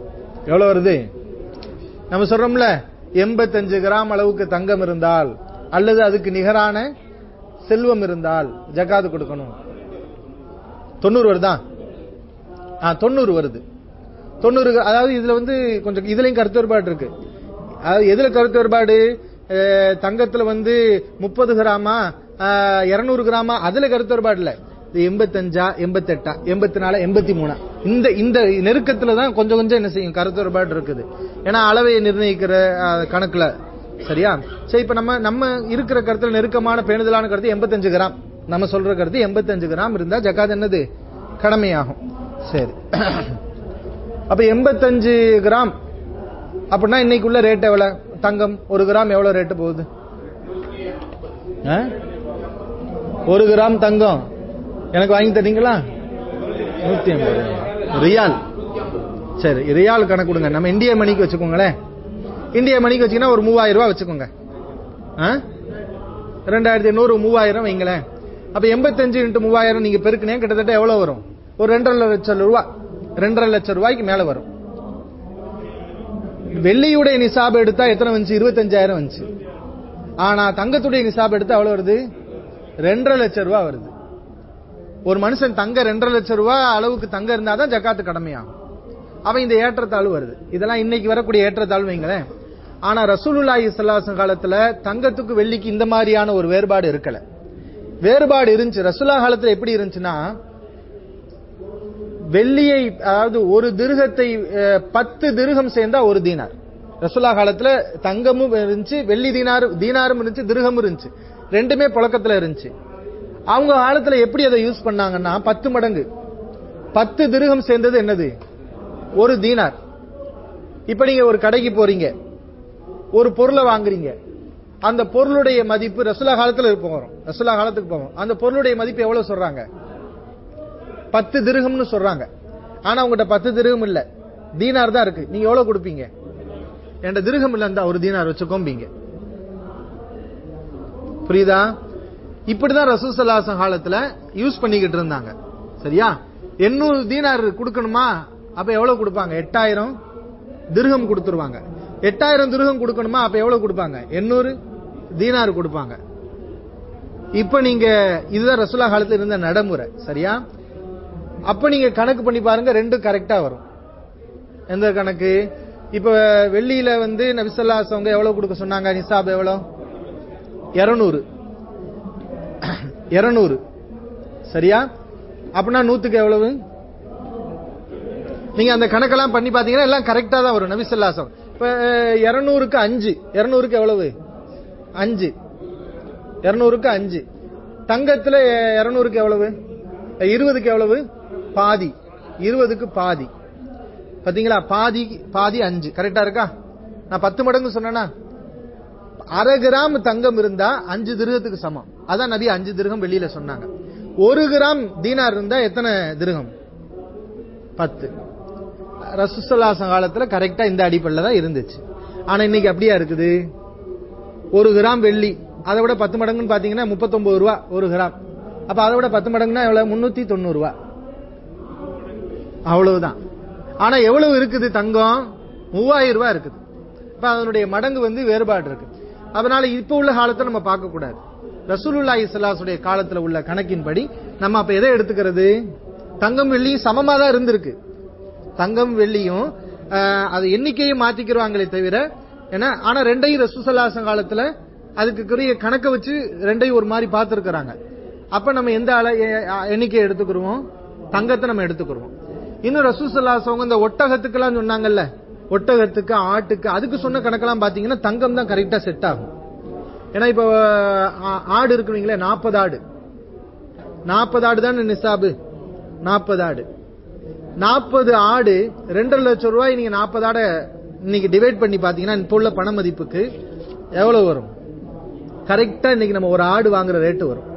எவ்வளவு வருது நம்ம சொல்றோம்ல எண்பத்தஞ்சு கிராம் அளவுக்கு தங்கம் இருந்தால் அல்லது அதுக்கு நிகரான செல்வம் இருந்தால் ஜக்காத்து கொடுக்கணும் தொண்ணூறு வருதா ஆ தொண்ணூறு வருது தொண்ணூறு அதாவது இதுல வந்து கொஞ்சம் இதுலயும் கருத்து வேறுபாடு இருக்கு அதாவது எதுல கருத்து வேறுபாடு அஹ், தங்கத்துல வந்து முப்பது கிராமா இருநூறு கிராமா அதுல கருத்து வேறுபாடு இல்ல இது எண்பத்தஞ்சா எண்பத்தெட்டா எண்பத்தி நாலு எண்பத்தி மூணா இந்த இந்த நெருக்கத்துல தான் கொஞ்சம் கொஞ்சம் என்ன செய்யும் கருத்து வேறுபாடு இருக்குது ஏன்னா அளவை நிர்ணயிக்கிற அஹ், கணக்குல சரியா சரி இப்ப நம்ம நம்ம இருக்கிற கருத்துல நெருக்கமான பேணுதலான கருத்து எண்பத்தஞ்சு கிராம் நம்ம சொல்ற கருத்து எண்பத்தஞ்சு கிராம் இருந்தா ஜக்காத் என்னது கடமையாகும் சரி அப்ப எண்பத்தஞ்சு கிராம் அப்படின்னா இன்னைக்குள்ள ரேட் எவ்வளவு தங்கம் ஒரு கிராம் எவ்வளவு ரேட்டு போகுது ஆ? ஒரு கிராம் தங்கம் எனக்கு வாங்கி தரீங்களா நூத்தி ஐம்பது ரியால் சரி ரியால் கணக்கு கொடுங்க நம்ம இந்திய மணிக்கு வச்சுக்கோங்களேன் இந்திய மணிக்கு வச்சீங்கன்னா ஒரு மூவாயிரம் ரூபாய் வச்சுக்கோங்க ஆ? ரெண்டாயிரத்தி எண்ணூறு மூவாயிரம் வைங்களேன் அப்ப எண்பத்தஞ்சு இன்ட்டு மூவாயிரம் நீங்க பெருக்கினே கிட்டத்தட்ட எவ்வளவு வரும் ஒரு ரெண்டரை லட்சம் ரூபாய் ரெண்டரை லட்சம் ரூபாய்க்கு மேல வரும் வெள்ளியுடைய நிசாப் எடுத்தா எத்தனை வந்துச்சு இருபத்தஞ்சாயிரம் வந்துச்சு ஆனா தங்கத்துடைய நிசாப் எடுத்தா எவ்வளவு வருது ரெண்டரை லட்சம் ரூபாய் வருது ஒரு மனுஷன் தங்க ரெண்டரை லட்சம் ரூபாய் அளவுக்கு தங்க இருந்தாதான் ஜக்காத்து கடமையாகும் அவன் இந்த ஏற்றத்தாழ்வு வருது இதெல்லாம் இன்னைக்கு வரக்கூடிய ஏற்றத்தாழ்வு வைங்களேன் ஆனா ரசூலுல்லாஹி ஸல்லல்லாஹு காலத்துல தங்கத்துக்கு வெள்ளிக்கு இந்த மாதிரியான ஒரு வேறுபாடு இருக்கல வேறுபாடு இருந்துச்சு ரசூலா காலத்துல எப்படி இருந்துச்சுன்னா வெள்ளியை அதாவது ஒரு திருகத்தை அஹ், பத்து திருகம் சேர்ந்தா ஒரு தீனார் ரசூலா காலத்துல தங்கமும் இருந்துச்சு வெள்ளி தீனார் தீனாரும் இருந்துச்சு திருகமும் இருந்துச்சு ரெண்டுமே புழக்கத்துல இருந்துச்சு அவங்க காலத்துல எப்படி அதை யூஸ் பண்ணாங்கன்னா பத்து மடங்கு பத்து திருகம் சேர்ந்தது என்னது ஒரு தீனார் இப்ப நீங்க ஒரு கடைக்கு போறீங்க ஒரு பொருளை வாங்குறீங்க அந்த பொருளுடைய மதிப்பு ரசுலா காலத்துல போகிறோம் ரசுலா காலத்துக்கு போவோம் அந்த பொருளுடைய மதிப்பு எவ்வளவு சொல்றாங்க பத்து திருகம்னு சொல்றாங்க ஆனா உங்ககிட்ட பத்து திருகம் இல்ல தீனார் தான் இருக்கு நீங்க எவ்வளவு கொடுப்பீங்க என்கிட்ட திருகம் இல்ல இருந்தா ஒரு தீனார் வச்சுக்கோம்பீங்க புரியுதா இப்படிதான் ரசூசல்லாசம் காலத்துல யூஸ் பண்ணிக்கிட்டு இருந்தாங்க சரியா எண்ணூறு தீனார் கொடுக்கணுமா அப்ப எவ்வளவு கொடுப்பாங்க எட்டாயிரம் திருகம் கொடுத்துருவாங்க எட்டாயிரம் திருகம் கொடுக்கணுமா அப்ப எவ்வளவு கொடுப்பாங்க எண்ணூறு தீனார் கொடுப்பாங்க இப்ப நீங்க இதுதான் ரசூலா காலத்துல இருந்த நடைமுறை சரியா அப்ப நீங்க கணக்கு பண்ணி பாருங்க ரெண்டும் கரெக்டா வரும் எந்த கணக்கு இப்ப வெள்ளியில வந்து நபிசல்லாசவங்க எவ்வளவு கொடுக்க சொன்னாங்க நிசாப் எவ்வளவு இருநூறு இருநூறு சரியா அப்படின்னா நூத்துக்கு எவ்வளவு நீங்க அந்த கணக்கெல்லாம் பண்ணி பாத்தீங்கன்னா எல்லாம் கரெக்டா தான் வரும் நபிசல்லாசம் இப்ப இருநூறுக்கு அஞ்சு இருநூறுக்கு எவ்வளவு அஞ்சு இருநூறுக்கு அஞ்சு தங்கத்துல இருநூறுக்கு எவ்வளவு இருபதுக்கு எவ்வளவு பாதி இருபதுக்கு பாதி பாத்தீங்களா பாதி பாதி அஞ்சு கரெக்டா இருக்கா நான் பத்து மடங்கு சொன்னேனா அரை கிராம் தங்கம் இருந்தா அஞ்சு திருகத்துக்கு சமம் அதான் நபி அஞ்சு திருகம் வெளியில சொன்னாங்க ஒரு கிராம் தீனார் இருந்தா எத்தனை திருகம் பத்து ரசுசல்லாசம் காலத்துல கரெக்டா இந்த அடிப்படையில் தான் இருந்துச்சு ஆனா இன்னைக்கு அப்படியா இருக்குது ஒரு கிராம் வெள்ளி அதை விட பத்து மடங்குன்னு பாத்தீங்கன்னா முப்பத்தொன்பது ரூபா ஒரு கிராம் அப்ப அதை விட பத்து மடங்குன்னா எவ்வளவு முன்னூத்தி தொண்ணூறு ரூபா அவ்வளவுதான் ஆனா எவ்வளவு இருக்குது தங்கம் மூவாயிரம் ரூபாய் இருக்குது இப்ப அதனுடைய மடங்கு வந்து வேறுபாடு இருக்கு அதனால இப்ப உள்ள காலத்தை நம்ம பார்க்க கூடாது ரசூலுல்லாஹி ஸல்லல்லாஹுடைய காலத்துல உள்ள கணக்கின்படி நம்ம அப்ப எதை எடுத்துக்கிறது தங்கம் வெள்ளியும் சமமா தான் இருந்திருக்கு தங்கம் வெள்ளியும் அஹ், அது எண்ணிக்கையை மாத்திக்கிறாங்களே தவிர ஏன்னா ஆனா ரெண்டையும் ரசூசல்லாசம் காலத்துல அதுக்குரிய கணக்கை வச்சு ரெண்டையும் ஒரு மாதிரி பார்த்திருக்கிறாங்க அப்ப நம்ம எந்த அள எ- எண்ணிக்கையை எடுத்துக்கிறோம் தங்கத்தை நம்ம எடுத்துக்கிறோம் இன்னும் ரசூசல்லாசவங்க இந்த ஒட்டகத்துக்கெல்லாம் சொன்னாங்கல்ல ஒட்டகத்துக்கு ஆட்டுக்கு அதுக்கு சொன்ன கணக்கெல்லாம் பாத்தீங்கன்னா தங்கம் தான் கரெக்டா செட் ஆகும் ஏன்னா இப்ப ஆ- ஆடு இருக்குவீங்களே நாற்பது ஆடு நாற்பது ஆடு தானே நிசாபு நாற்பது ஆடு நாற்பது ஆடு ரெண்டரை லட்சம் ரூபாய் நீங்க நாற்பது ஆடை இன்னைக்கு டிவைட் பண்ணி பாத்தீங்கன்னா இப்போ உள்ள பண மதிப்புக்கு எவ்வளவு வரும் கரெக்டா இன்னைக்கு நம்ம ஒரு ஆடு வாங்குற ரேட்டு வரும்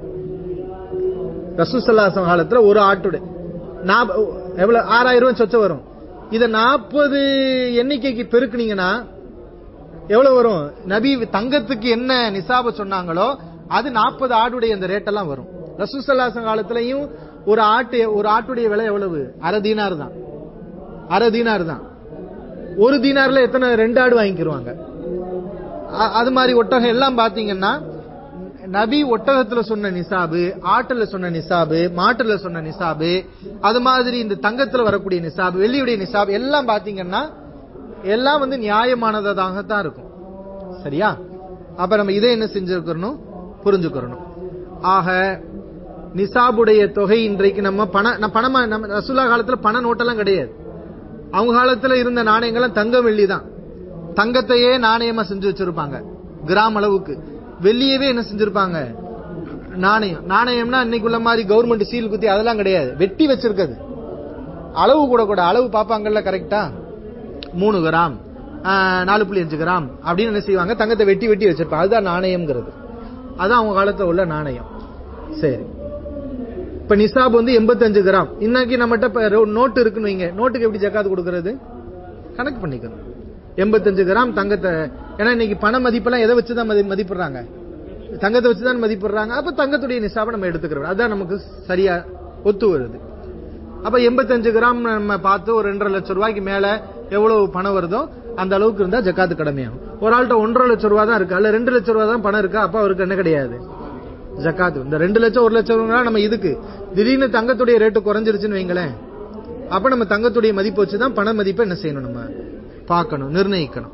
ரசூசல்லாசம் காலத்துல ஒரு ஆட்டுடைய நாப்ப- எவ்வளவு ஆறாயிரம் ரூபாய் சொச்ச வரும் இத நாற்பது எண்ணிக்கைக்கு பெருக்குனீங்கன்னா எவ்வளவு வரும் நபி தங்கத்துக்கு என்ன நிசாப சொன்னாங்களோ அது நாற்பது ஆடுடைய அந்த ரேட்டெல்லாம் வரும் ரசூசல்லாசம் காலத்திலையும் ஒரு ஆட்டு ஒரு ஆட்டுடைய விலை எவ்வளவு அரை தீனார் தான் அரை தீனார் தான் ஒரு தீனார்ல எத்தனை ரெண்டு ஆடு வாங்கிக்கிருவாங்க அ- அது மாதிரி ஒட்டகம் எல்லாம் பாத்தீங்கன்னா நபி ஒட்டகத்துல சொன்ன நிசாபு ஆட்டுல சொன்ன நிசாபு மாட்டுல சொன்ன நிசாபு அது மாதிரி இந்த தங்கத்துல வரக்கூடிய நிசாபு வெள்ளியுடைய நிசாபு எல்லாம் பாத்தீங்கன்னா எல்லாம் வந்து நியாயமானதாகத்தான் இருக்கும் சரியா அப்ப நம்ம இதை என்ன செஞ்சிருக்கணும் புரிஞ்சுக்கிறணும் ஆக நிசாபுடைய தொகை இன்றைக்கு நம்ம பண நம்ம பணமா நம்ம ரசூலா காலத்துல பண நோட்டெல்லாம் கிடையாது அவங்க காலத்துல இருந்த நாணயங்கள்லாம் தங்கம் வெள்ளி தான் தங்கத்தையே நாணயமா செஞ்சு வச்சிருப்பாங்க கிராம் அளவுக்கு வெள்ளியவே என்ன செஞ்சிருப்பாங்க நாணயம் நாணயம்னா இன்னைக்கு உள்ள மாதிரி கவர்மெண்ட் சீல் குத்தி அதெல்லாம் கிடையாது வெட்டி வச்சிருக்கிறது அளவு கூட கூட அளவு பாப்பாங்கல்ல கரெக்டா மூணு கிராம் ஆஹ், நாலு புள்ளி அஞ்சு கிராம் அப்படின்னு என்ன செய்வாங்க தங்கத்தை வெட்டி வெட்டி வச்சிருப்பாங்க அதுதான் நாணயம்ங்கிறது அதான் அவங்க காலத்துல உள்ள நாணயம் சரி இப்ப நிசாப் வந்து 85 கிராம் இன்னைக்கு நம்மகிட்ட இப்ப ரோ- நோட்டு இருக்குன்னு வைங்க நோட்டுக்கு எப்படி ஜக்காத்து கொடுக்கறது கணக்கு பண்ணிக்கணும் 85 கிராம் தங்கத்தை ஏன்னா இன்னைக்கு பண மதிப்பெல்லாம் எதை வச்சுதான் மதி மதிப்பிடுறாங்க தங்கத்தை வச்சுதான் மதிப்பிடுறாங்க அப்ப தங்கத்துடைய நிசாபை நம்ம எடுத்துக்கிறோம் அதுதான் நமக்கு சரியா ஒத்து வருது அப்ப 85 கிராம் நம்ம பார்த்து ஒரு ரெண்டரை லட்சம் ரூபாய்க்கு மேல எவ்வளவு பணம் வருதோ அந்த அளவுக்கு இருந்தா ஜக்காத்து கடமையாகும் ஒரு ஆள்கிட்ட ஒன்றரை லட்சம் ரூபா தான் இருக்கு அல்ல ரெண்டு லட்சம் ரூபா தான் பணம் இருக்கா அப்ப அவருக்கு என்ன கிடையாது ஜக்காத்து இந்த ரெண்டு லட்சம் ஒரு லட்சம் நம்ம இதுக்கு திடீர்னு தங்கத்துடைய ரேட்டு குறைஞ்சிருச்சுன்னு வைங்களேன் அப்ப நம்ம தங்கத்துடைய மதிப்பு வச்சு தான் பண மதிப்பை என்ன செய்யணும் நம்ம பார்க்கணும் நிர்ணயிக்கணும்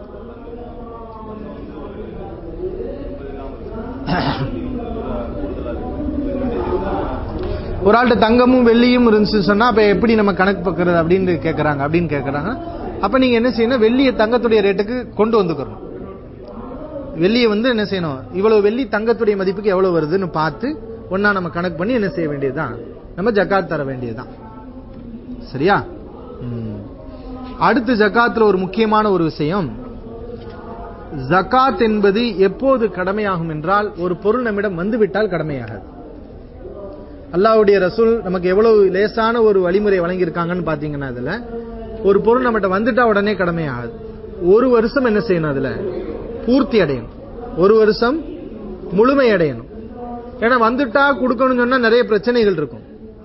ஒரு ஆள்கிட்ட தங்கமும் வெள்ளியும் இருந்துச்சு சொன்னா அப்ப எப்படி நம்ம கணக்கு பார்க்கறது அப்படின்னு கேக்குறாங்க அப்படின்னு கேக்குறாங்க அப்ப நீங்க என்ன செய்யணும் வெள்ளியை தங்கத்துடைய ரேட்டுக்கு கொண்டு வந்துக்கணும் வெள்ளியை வந்து என்ன செய்யணும் இவ்வளவு வெள்ளி தங்கத்துடைய மதிப்புக்கு எவ்வளவு வருதுன்னு பார்த்து ஒன்னா நம்ம கணக்கு பண்ணி என்ன செய்ய வேண்டியதுதான் நம்ம ஜக்காத் தர வேண்டியதுதான் சரியா ம். அடுத்து ஜக்காத்துல ஒரு முக்கியமான ஒரு விஷயம் ஜகாத் என்பது எப்போது கடமையாகும் என்றால் ஒரு பொருள் நம்மிடம் வந்துவிட்டால் கடமையாகாது அல்லாஹ்வுடைய ரசூல் நமக்கு எவ்வளவு லேசான ஒரு வழிமுறை வழங்கியிருக்காங்கன்னு பாத்தீங்கன்னா அதுல ஒரு பொருள் நம்மகிட்ட வந்துட்டா உடனே கடமையாகாது ஒரு வருஷம் என்ன செய்யணும் அதுல பூர்த்தி அடையணும் ஒரு வருஷம் முழுமை அடையணும் ஏன்னா வந்துட்டா கொடுக்கணும்னு சொன்னா நிறைய பிரச்சனைகள் இருக்கும்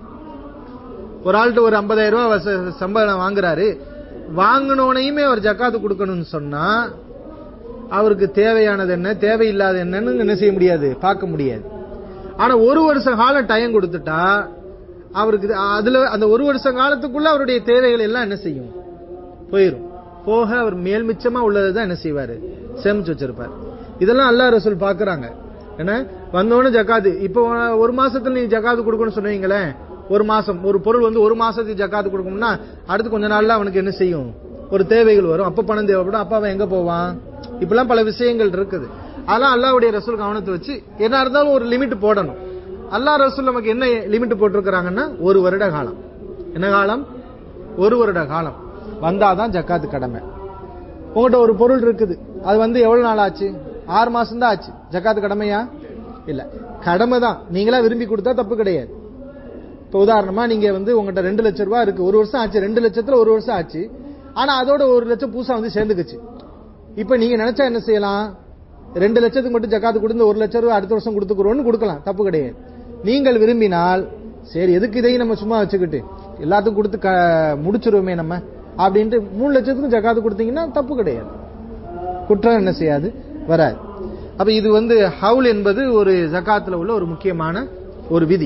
ஒரு ஆள்கிட்ட ஒரு 50000 ரூபாய் வச- சம்பளம் வாங்குறாரு வாங்கினோனையுமே அவர் ஜக்காத்து கொடுக்கணும்னு சொன்னா அவருக்கு தேவையானது என்ன தேவையில்லாத என்னன்னு என்ன செய்ய முடியாது பார்க்க முடியாது ஆனா ஒரு வருஷ காலம் டைம் கொடுத்துட்டா அவருக்கு இது- அதுல அந்த ஒரு வருஷ காலத்துக்குள்ள அவருடைய தேவைகள் எல்லாம் என்ன செய்யும் போயிரும் போக அவர் மேல் மிச்சமா உள்ளதை தான் என்ன செய்வாரு சேமிச்சு வச்சிருப்பார் இதெல்லாம் அல்லாஹ் ரசூல் பாக்குறாங்க என்ன வந்தோடனே ஜக்காத்து இப்போ ஒரு மாசத்துல நீ ஜக்காத்து கொடுக்கணும்னு சொன்னீங்களேன் ஒரு மாசம் ஒரு பொருள் வந்து ஒரு மாசத்துக்கு ஜக்காத்து கொடுக்கணும்னா அடுத்து கொஞ்ச நாள்ல அவனுக்கு என்ன செய்யும் ஒரு தேவைகள் வரும் அப்ப பணம் தேவைப்படும் அப்ப அவன் எங்க போவான் இப்பெல்லாம் பல விஷயங்கள் இருக்குது அதெல்லாம் அல்லாஹ்வுடைய ரசூல் கவனத்தை வச்சு என்ன இருந்தாலும் ஒரு லிமிட் போடணும் அல்லாஹ் ரசூல் நமக்கு என்ன லிமிட் போட்டிருக்கிறாங்கன்னா ஒரு வருட காலம் என்ன காலம் ஒரு வருட காலம் வந்தாதான் ஜக்காத்து கடமை உங்கள்கிட்ட ஒரு பொருள் இருக்குது அது வந்து எவ்வளவு நாள் ஆச்சு ஆறு மாசம் தான் ஆச்சு ஜக்காத்து கடமையா இல்ல கடமை தான் நீங்களா விரும்பி கொடுத்தா தப்பு கிடையாது இப்ப உதாரணமா நீங்க வந்து உங்ககிட்ட ரெண்டு லட்சம் ரூபாய் இருக்கு ஒரு வருஷம் ஆச்சு ரெண்டு லட்சத்துல ஒரு வருஷம் ஆச்சு ஆனா அதோட ஒரு லட்சம் பூசா வந்து சேர்ந்துக்குச்சு இப்ப நீங்க நினைச்சா என்ன செய்யலாம் ரெண்டு லட்சத்துக்கு மட்டும் ஜக்காத்து கொடுத்து ஒரு லட்சம் ரூபாய் அடுத்த வருஷம் கொடுத்துக்கிறோம்னு கொடுக்கலாம் தப்பு கிடையாது நீங்கள் விரும்பினால் சரி எதுக்கு இதையும் நம்ம சும்மா வச்சுக்கிட்டு எல்லாத்துக்கும் கொடுத்து க- முடிச்சிருவோமே நம்ம அப்படின்ட்டு மூணு லட்சத்துக்கும் ஜக்காத்து கொடுத்தீங்கன்னா தப்பு கிடையாது குற்றம் என்ன செய்யாது வராது அப்ப இது வந்து ஹவுல் என்பது ஒரு ஜக்காத்துல உள்ள ஒரு முக்கியமான ஒரு விதி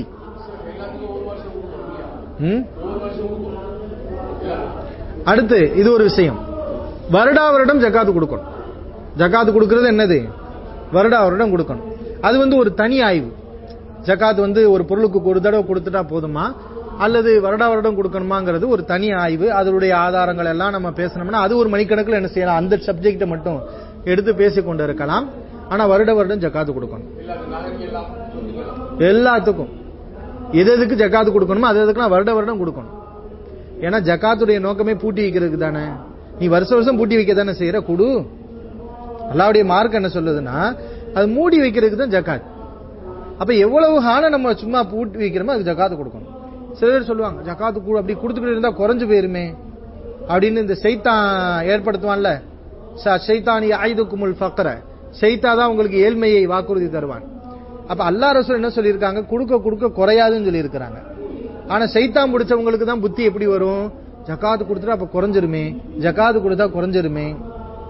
ம்? அடுத்து இது ஒரு விஷயம் வருடா வருடம் ஜக்காத்து கொடுக்கணும் ஜக்காத்து கொடுக்கிறது என்னது வருடா வருடம் கொடுக்கணும் அது வந்து ஒரு தனி ஆய்வு ஜக்காத் வந்து ஒரு பொருளுக்கு ஒரு தடவை கொடுத்துட்டா போதுமா அல்லது வருடா வருடம் கொடுக்கணுமாங்கிறது ஒரு தனி ஆய்வு அதனுடைய ஆதாரங்கள் எல்லாம் நம்ம பேசணும்னா அது ஒரு மணிக்கணக்கில் என்ன செய்யலாம் அந்த சப்ஜெக்ட மட்டும் எடுத்து பேசிக் கொண்டு இருக்கலாம் ஆனா வருட வருடம் ஜக்காத்து கொடுக்கணும் எல்லாத்துக்கும் எது எதுக்கு ஜக்காத்து கொடுக்கணுமோ அது எதுக்குலாம் வருட வருடம் கொடுக்கணும் ஏன்னா ஜக்காத்துடைய நோக்கமே பூட்டி வைக்கிறதுக்கு தானே நீ வருஷ வருஷம் பூட்டி வைக்க தானே செய்யற குடு அல்லாவுடைய மார்க் என்ன சொல்லுதுன்னா அது மூடி வைக்கிறதுக்கு தான் ஜக்காத் அப்ப எவ்வளவு காலம் நம்ம சும்மா பூட்டி வைக்கிறோமோ அதுக்கு ஜக்காத்து கொடுக்கணும் சில பேர் சொல்லுவாங்க ஜக்காத்து கூட அப்படி கொடுத்துக்கிட்டு இருந்தா குறைஞ்சு போயிருமே அப்படின்னு இந்த செய்தான் ஏற்படுத்துவான்ல ஷைத்தானி ஆயுதக்குமுல் ஃபக்கர ஷைத்தா தான் உங்களுக்கு ஏழ்மையை வாக்குறுதி தருவான் அப்ப அல்லாஹ் ரசூல் என்ன சொல்லியிருக்காங்க கொடுக்க கொடுக்க குறையாதுன்னு சொல்லியிருக்கிறாங்க ஆனா சைத்தான் முடிச்சவங்களுக்கு தான் புத்தி எப்படி வரும் ஜக்காத்து கொடுத்துட்டா அப்ப குறைஞ்சிருமே ஜக்காத்து கொடுத்தா குறைஞ்சிருமே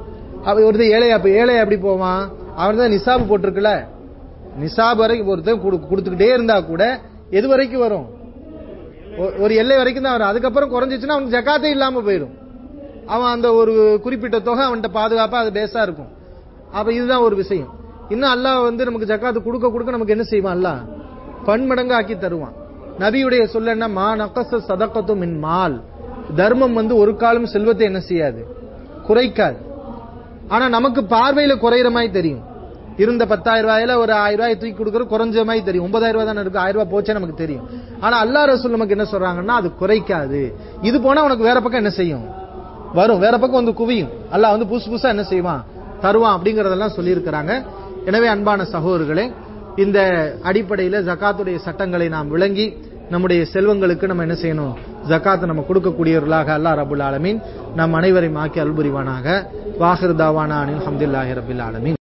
அவ ஒருத்தன் ஏழை அப்ப ஏழை எப்படி போவான் அவன் தான் நிசாபு போட்டிருக்குல நிசாப் வரைக்கும் ஒருத்தன் குடு- கொடுத்துக்கிட்டே இருந்தா கூட எது வரைக்கும் வரும் ஒ- ஒரு எல்லை வரைக்கும் தான் வரும் அதுக்கப்புறம் குறைஞ்சிச்சுன்னா அவனுக்கு ஜக்காத்தே இல்லாம போயிடும் அவன் அந்த ஒரு குறிப்பிட்ட தொகை அவன்கிட்ட பாதுகாப்பா அது பேஸா இருக்கும் அப்ப இதுதான் ஒரு விஷயம் இன்னும் அல்லாஹ் வந்து நமக்கு ஜக்காத்து கொடுக்க கொடுக்க நமக்கு என்ன செய்வான் அல்லாஹ் பன்மடங்கு ஆக்கி தருவான் நபியுடைய சொல்ல என்ன மா நக்கச சதக்கத்து மின் மால் தர்மம் வந்து ஒரு காலம் செல்வத்தை என்ன செய்யாது குறைக்காது ஆனா நமக்கு பார்வையில குறையிற மாதிரி தெரியும் இருந்த பத்தாயிரம் ரூபாயில ஒரு ஆயிரம் ரூபாய் தூக்கி கொடுக்கறது குறைஞ்ச மாதிரி தெரியும் ஒன்பதாயிரம் ரூபாய் தானே இருக்கு ஆயிரம் ரூபாய் போச்சே நமக்கு தெரியும் ஆனா அல்லா ரசூல் நமக்கு என்ன சொல்றாங்கன்னா அது குறைக்காது இது போனா உனக்கு வேற பக்கம் என்ன செய்யும் வரும் வேற பக்கம் வந்து குவியும் அல்லாஹ் வந்து புதுசு புதுசா என்ன செய்வான் தருவான் அப்படிங்கறதெல்லாம் சொல்லியிருக்கிறாங்க எனவே அன்பான சகோதரர்களே இந்த அடிப்படையில ஜகாத்துடைய சட்டங்களை நாம் விளங்கி நம்முடைய செல்வங்களுக்கு நம்ம என்ன செய்யணும் ஜகாத்தை நம்ம கொடுக்கக்கூடியவர்களாக அல்லாஹ் ரபுல் ஆலமீன் நம் அனைவரையும் ஆக்கி அல்புரிவானாக வாஹிர் தாவானா அனில் ஹம்துல்லாஹி ரபில் ஆலமீன்